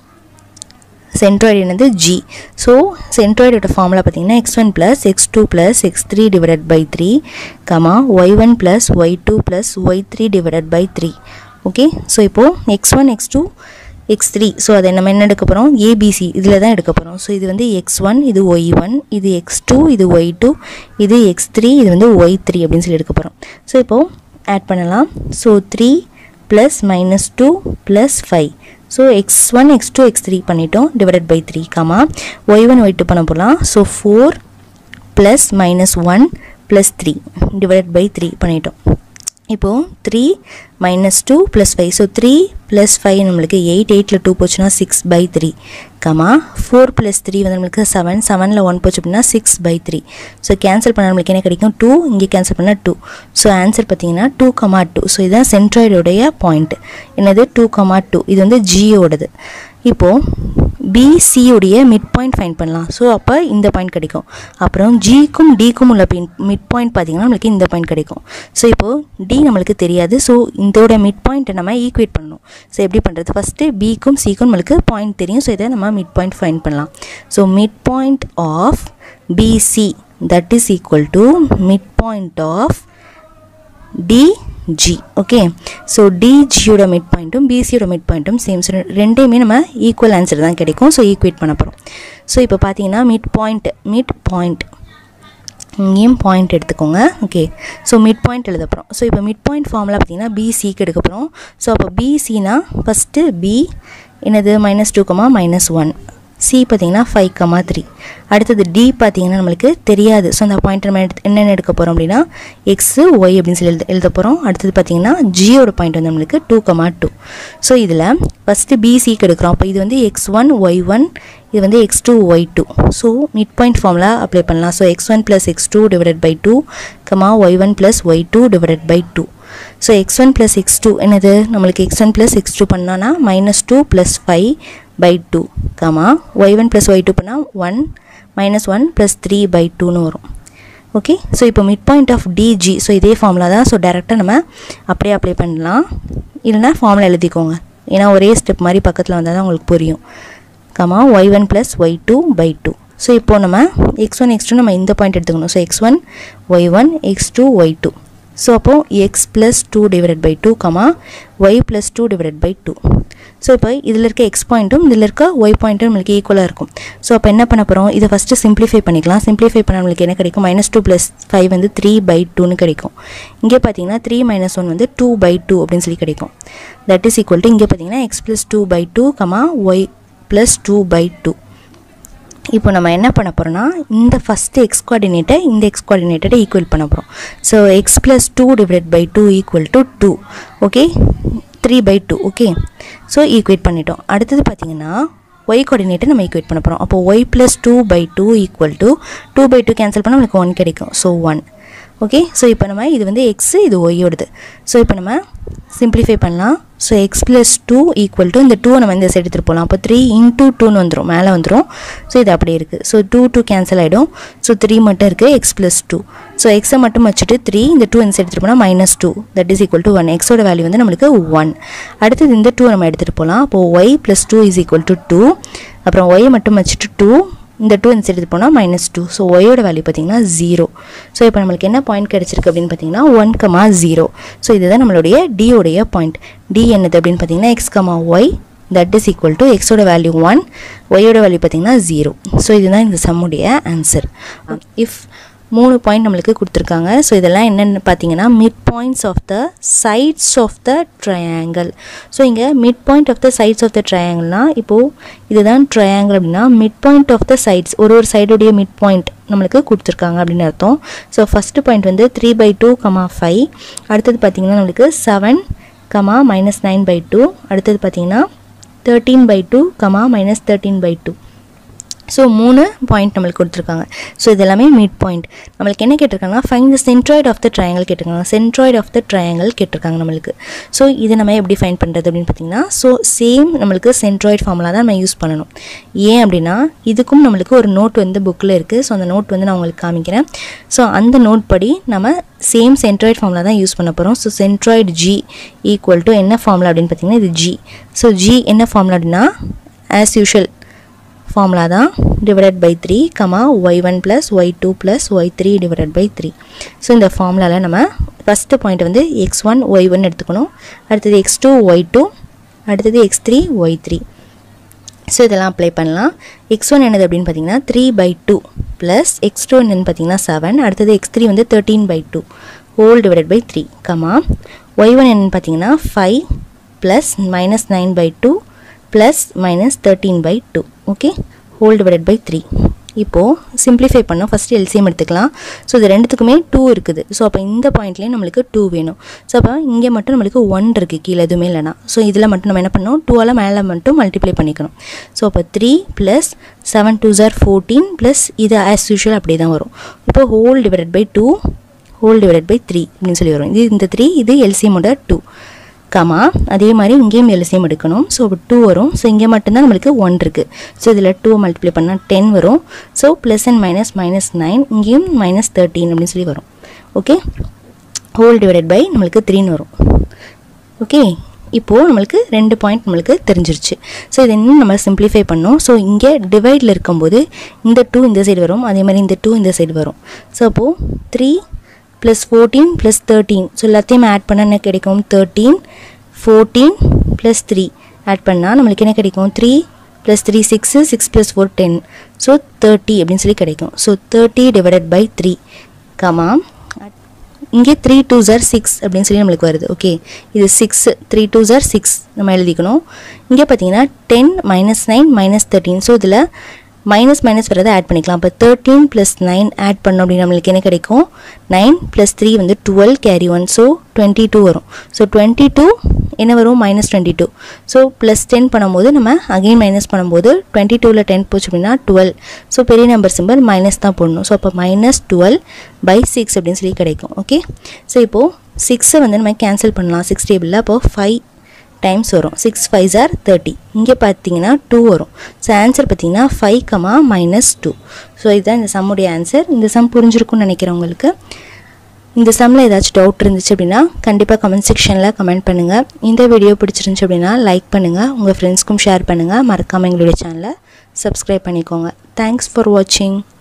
சென்ட்ராய்டு என்னது ஜி ஸோ சென்ட்ராய்டோட ஃபார்முலா பார்த்தீங்கன்னா X one plus X two plus X three divided by three comma Y one plus Y two plus Y three divided by three okay so இப்போது X one X two X three so அதை நம்ம என்ன எடுக்க போகிறோம் ABC இதில் தான் எடுக்க போகிறோம் ஸோ இது வந்து எக்ஸ் ஒன் இது ஒய் ஒன் இது எக்ஸ் டூ இது ஒய் டூ இது எக்ஸ் த்ரீ இது வந்து ஒய் த்ரீ அப்படின்னு சொல்லி எடுக்க போகிறோம் ஸோ இப்போது ஆட் பண்ணலாம் so three plus minus two plus five so X one X two X three பண்ணிட்டோம் divided by three comma Y one Y two பண்ண போகலாம் so four plus minus one plus three divided by three பண்ணிட்டோம் இப்போது three minus two plus five so three plus five நம்மளுக்கு eight எயிட்டில் two போச்சுன்னா six by three comma four plus three வந்து நம்மளுக்கு seven செவனில் ஒன் போச்சு அப்படின்னா six by three so cancel பண்ண நம்மளுக்கு என்ன கிடைக்கும் டூ இங்கே கேன்சல் பண்ணால் டூ ஸோ ஆன்சர் பார்த்தீங்கன்னா டூ கமா டூ ஸோ இதுதான் சென்ட்ராய்டுடைய பாயிண்ட் என்னது டூ கமா டூ இது வந்து ஜியோடது இப்போது பிசியுடைய மிட் பாயிண்ட் ஃபைன் பண்ணலாம் ஸோ அப்போ இந்த பாயிண்ட் கிடைக்கும் அப்புறம் ஜிக்கும் டிக்கும் உள்ள பின் மிட் பாயிண்ட் பார்த்தீங்கன்னா நம்மளுக்கு இந்த பாயிண்ட் கிடைக்கும் ஸோ இப்போது டி நம்மளுக்கு தெரியாது ஸோ இதோட மிட் பாயிண்ட்டை நம்ம ஈக்குவேட் பண்ணணும் ஸோ எப்படி பண்ணுறது ஃபஸ்ட்டு பிக்கும் சிக்கும் நம்மளுக்கு பாயிண்ட் தெரியும் ஸோ இதை நம்ம மிட் பாயிண்ட் ஃபைன் பண்ணலாம் so mid point of PC that is equal to mid point of DG okay so டிஜியோட மிட் பாயிண்ட்டும் பிசியோட மிட் பாயிண்ட்டும் சேம் ஸோ ரெண்டையுமே நம்ம ஈக்குவல் ஆன்சர் தான் கிடைக்கும் ஸோ ஈக்குவேட் பண்ண போகிறோம் ஸோ இப்போ பார்த்தீங்கன்னா மிட் பாயிண்ட் மிட் பாயிண்ட் இங்கேயும் பாயிண்ட் எடுத்துக்கோங்க ஓகே ஸோ மிட் பாயிண்ட் எழுத போகிறோம் ஸோ இப்போ மிட் பாயிண்ட் ஃபார்முலா பார்த்தீங்கன்னா பிசிக்கு எடுக்க போகிறோம் ஸோ அப்போ பிசினா ஃபஸ்ட்டு பி என்னது minus two comma minus one C பார்த்தீங்கன்னா ஃபைவ் கமா த்ரீ அடுத்தது டி பார்த்தீங்கன்னா நம்மளுக்கு தெரியாது ஸோ அந்த பாயிண்ட் நம்ம எடுத்து என்னென்ன எடுக்க போகிறோம் அப்படின்னா எக்ஸு ஒய் அப்படின்னு சொல்லி எழுத எழுத போகிறோம் அடுத்தது பார்த்தீங்கன்னா ஜியோட பாயிண்ட் வந்து நம்மளுக்கு டூ கமா டூ ஸோ இதில் ஃபஸ்ட்டு பிசிக்கு எடுக்கிறோம் அப்போ இது வந்து எக்ஸ் ஒன் ஒய் ஒன் இது வந்து X two Y two so mid point formula apply பண்ணலாம் so X one plus X two divided by two comma Y one plus Y two divided by two so X one plus X two என்னது நம்மளுக்கு x one plus X two பண்ணோன்னா minus two plus five by two comma Y one plus Y two பண்ணால் one minus one plus three by டூன்னு வரும் okay so இப்போ mid point of DG so இதே formula தான் so டேரெக்டாக நம்ம அப்படியே அப்ளை பண்ணலாம் இல்லைனா ஃபார்முலா எழுதிக்கோங்க ஏன்னா ஒரே ஸ்டெப் மாதிரி பக்கத்தில் வந்தால் தான் உங்களுக்கு புரியும் comma Y one plus Y two by two so இப்போது நம்ம எக்ஸ் ஒன் எக்ஸ் டூ நம்ம இந்த பாயிண்ட் எடுத்துக்கணும் so X one Y one X two Y two so அப்போது x plus two divided by two comma y plus two divided by two so இப்போ இதில் இருக்க X பாயிண்ட்டும் இதில் இருக்க ஒய் பாயிண்ட்டும் நம்மளுக்கு ஈக்குவலாக இருக்கும் ஸோ அப்போ என்ன பண்ண போகிறோம் இதை ஃபஸ்ட்டு சிம்பிளிஃபை பண்ணிக்கலாம் சிம்பிளிஃபை பண்ண நம்மளுக்கு என்ன கிடைக்கும் மைனஸ் டூ ப்ளஸ் ஃபைவ் வந்து த்ரீ பை டூன்னு கிடைக்கும் இங்கே பார்த்தீங்கன்னா த்ரீ மைனஸ் ஒன் வந்து டூ பை டூ அப்படின்னு சொல்லி கிடைக்கும் தட் இஸ் ஈக்குவல் டு இங்கே பார்த்தீங்கன்னா x plus two by two comma y plus two by two இப்போ நம்ம என்ன பண்ண போகிறோம்னா இந்த ஃபஸ்ட்டு எக்ஸ் கோஆர்டினேட்டை இந்த எக்ஸ் கோஆர்டினேட்டை ஈக்குவல் பண்ண போகிறோம் so x plus two divide by two equal to two okay three by two okay so equate பண்ணிட்டோம் அடுத்தது பார்த்தீங்கன்னா ஒய் கோஆர்டினேட்டை நம்ம ஈக்குவேட் பண்ண போகிறோம் அப்போ y plus two by two equal to two by two cancel பண்ணால் நம்மளுக்கு ஒன் கிடைக்கும் ஸோ ஒன் ஓகே ஸோ இப்போ நம்ம இது வந்து எக்ஸு இது ஒய்யோடது ஸோ இப்போ நம்ம சிம்பிளிஃபை பண்ணலாம் so x plus two equal to இந்த டூவை நம்ம இந்த சைடு எடுத்துகிட்டு போகலாம் அப்போ த்ரீ இன்டூ டூன்னு வந்துடும் மேலே வந்துடும் ஸோ இது அப்படியே இருக்குது ஸோ டூ டூ கேன்சல் ஆகிடும் ஸோ த்ரீ மட்டும் இருக்குது எக்ஸ் ப்ளஸ் டூ ஸோ எக்ஸை மட்டும் வச்சுட்டு த்ரீ இந்த டூ இந்த சைடு எடுத்துகிட்டு போனால் minus two that is equal to one எக்ஸோட வேல்யூ வந்து நம்மளுக்கு ஒன் அடுத்தது இந்த டூ நம்ம எடுத்துகிட்டு போகலாம் அப்போது y plus two is equal to two அப்புறம் ஒய்யை மட்டும் வச்சுட்டு டூ இந்த டூ இந்த சைடு போனால் மைனஸ் டூ ஸோ ஒயோட வேல்யூ பார்த்தீங்கன்னா ஜீரோ ஸோ இப்போ நம்மளுக்கு என்ன பாயிண்ட் கிடச்சிருக்கு அப்படின்னு பார்த்தீங்கன்னா ஒன் கமா ஜீரோ ஸோ இதுதான் நம்மளுடைய டியோடைய பாயிண்ட் டி என்னது அப்படின்னு பார்த்தீங்கன்னா x comma y that is equal to எக்ஸோட வேல்யூ ஒன் ஒய்யோட வேல்யூ பார்த்தீங்கன்னா ஜீரோ ஸோ இதுதான் இந்த சம்முடைய ஆன்சர் இஃப் மூணு பாயிண்ட் நம்மளுக்கு கொடுத்துருக்காங்க ஸோ இதெல்லாம் என்னென்னு பார்த்தீங்கன்னா mid points of the sides of the triangle so இங்கே mid point of the sides of the ட்ரையாங்கிள்னால் இப்போது இதுதான் ட்ரையாங்கிள் அப்படின்னா mid point of the sides ஒரு ஒரு சைடுடைய மிட் பாயிண்ட் நம்மளுக்கு கொடுத்துருக்காங்க அப்படின்னு அர்த்தம் ஸோ ஃபஸ்ட்டு பாயிண்ட் வந்து three by two comma five அடுத்தது பார்த்திங்கன்னா நம்மளுக்கு seven comma minus nine by two அடுத்தது பார்த்திங்கன்னா thirteen by two comma minus thirteen by two so மூணு பாயிண்ட் நம்மளுக்கு கொடுத்துருக்காங்க ஸோ இது எல்லாமே மிட் பாயிண்ட் நம்மளுக்கு என்ன கேட்டிருக்காங்கன்னா find the centroid of the triangle கேட்டிருக்காங்க சென்ட்ராய்டு ஆஃப் த ட்ரையாங்கல் கேட்டிருக்காங்க நம்மளுக்கு ஸோ இது நம்ம எப்படி ஃபைன் பண்ணுறது அப்படின்னு பார்த்தீங்கன்னா ஸோ சேம் நம்மளுக்கு சென்ட்ராய்டு ஃபார்முலா தான் நம்ம யூஸ் பண்ணணும் ஏன் அப்படின்னா இதுக்கும் நம்மளுக்கு ஒரு நோட் வந்து புக்கில் இருக்குது ஸோ அந்த நோட் வந்து நான் உங்களுக்கு காமிக்கிறேன் ஸோ அந்த நோட் படி நம்ம சேம் சென்ட்ராய்டு ஃபார்முலா தான் யூஸ் பண்ண போகிறோம் so centroid G equal to என்ன ஃபார்முலா அப்படின்னு பார்த்தீங்கன்னா இது ஜி ஸோ ஜி என்ன ஃபார்முலா அப்படின்னா ஆஸ் யூஷுவல் ஃபார்முலா தான் divided by three comma Y one plus Y two plus Y three divided by three so இந்த ஃபார்முலாவில் நம்ம ஃபஸ்ட்டு பாயிண்ட் வந்து எக்ஸ் ஒன் ஒய் ஒன் எடுத்துக்கணும் அடுத்தது எக்ஸ் டூ ஒய் டூ அடுத்தது x three Y three so இதெல்லாம் apply பண்ணலாம் x one என்னது அப்படின்னு பார்த்தீங்கன்னா three by two plus X two என்னன்னு பார்த்தீங்கன்னா செவன் அடுத்தது எக்ஸ் த்ரீ வந்து thirteen by two whole divided by three comma Y one என்னன்னு பார்த்தீங்கன்னா five plus minus nine by two plus minus thirteen by two okay whole divided by three இப்போது simplify பண்ணோம் first LCM எடுத்துக்கலாம் so இது ரெண்டுத்துக்குமே two இருக்குது so அப்போ இந்த பாயிண்ட்லேயும் நம்மளுக்கு டூ வேணும் ஸோ அப்போ இங்கே மட்டும் நம்மளுக்கு ஒன் இருக்குது கீழே எதுவுமே இல்லைனா ஸோ இதில் மட்டும் நம்ம என்ன பண்ணணும் டூவால் மேலே மட்டும் மல்டிப்ளை பண்ணிக்கணும் ஸோ அப்போ த்ரீ ப்ளஸ் செவன் டூ ஜார் ஃபோர்டீன் ப்ளஸ் இது ஆஸ் யூஷுவல் அப்படியே தான் வரும் இப்போ whole divided by two whole divided by three அப்படின்னு சொல்லி வரும் இது இந்த த்ரீ இது எல்சிஎமோட டூ கமா அதே மாதிரி இங்கேயும் எல்சிஎம் எடுக்கணும் ஸோ இப்போ டூ வரும் ஸோ இங்கே மட்டும்தான் நம்மளுக்கு ஒன் இருக்குது ஸோ இதில் டூ மல்டிப்ளை பண்ணால் டென் வரும் so plus and minus minus nine இங்கேயும் மைனஸ் தேர்ட்டீன் அப்படின்னு சொல்லி வரும் ஓகே ஹோல் டிவைடட் பை நம்மளுக்கு த்ரீன்னு வரும் ஓகே இப்போது நம்மளுக்கு ரெண்டு பாயிண்ட் நம்மளுக்கு தெரிஞ்சிருச்சு ஸோ இது இன்னும் நம்ம சிம்பிளிஃபை பண்ணோம் ஸோ இங்கே டிவைடில் இருக்கும்போது இந்த டூ இந்த சைடு வரும் அதே மாதிரி இந்த டூ இந்த சைடு வரும் ஸோ அப்போது three plus fourteen plus thirteen so எல்லாத்தையும் ஆட் பண்ண என்ன கிடைக்கும் thirteen fourteen plus three add பண்ணால் நம்மளுக்கு என்ன கிடைக்கும் three plus three six six plus four ten so thirty அப்படின்னு சொல்லி கிடைக்கும் so thirty divided by three comma இங்கே த்ரீ டூ ஜார் சிக்ஸ் அப்படின்னு சொல்லி நம்மளுக்கு வருது ஓகே இது சிக்ஸ் த்ரீ டூ ஜார் சிக்ஸ் நம்ம எழுதிக்கணும் இங்கே பார்த்தீங்கன்னா ten minus nine minus thirteen so இதில் மைனஸ் மைனஸ் வரதை ஆட் பண்ணிக்கலாம் அப்போ தேர்ட்டீன் ப்ளஸ் நைன் ஆட் பண்ணோம் அப்படின்னு நம்மளுக்கு என்ன கிடைக்கும் நைன் ப்ளஸ் த்ரீ வந்து twelve carry one so twenty two வரும் ஸோ டுவெண்ட்டி டூ என்ன வரும் minus twenty two so plus ten பண்ணும்போது நம்ம அகெயின் மைனஸ் பண்ணும்போது டுவெண்ட்டி டூவில் டென் போச்சு அப்படின்னா டுவெல் ஸோ பெரிய நம்பர் சிம்பிள் மைனஸ் தான் போடணும் ஸோ அப்போ மைனஸ் டுவெல் பை சிக்ஸ் அப்படின்னு சொல்லி கிடைக்கும் ஓகே ஸோ இப்போது சிக்ஸை வந்து நம்ம கேன்சல் பண்ணலாம் சிக்ஸ் டேபிளில் அப்போது ஃபைவ் டைம்ஸ் வரும் சிக்ஸ் ஃபைவ் ஜார் தேர்ட்டி இங்கே பார்த்தீங்கன்னா டூ வரும் ஸோ ஆன்சர் பார்த்தீங்கன்னா five comma minus two so இதுதான் இந்த சம்முடைய ஆன்சர் இந்த சம் புரிஞ்சிருக்கும்னு நினைக்கிறேன் உங்களுக்கு இந்த சம்மில் ஏதாச்சும் டவுட் இருந்துச்சு அப்படின்னா கண்டிப்பாக கமெண்ட் செக்ஷனில் கமெண்ட் பண்ணுங்கள் இந்த வீடியோ பிடிச்சிருந்துச்சு அப்படின்னா லைக் பண்ணுங்கள் உங்கள் ஃப்ரெண்ட்ஸ்க்கும் ஷேர் பண்ணுங்கள் மறக்காமல் எங்களுடைய சேனலை சப்ஸ்கிரைப் பண்ணிக்கோங்க தேங்க்ஸ் ஃபார் வாட்சிங்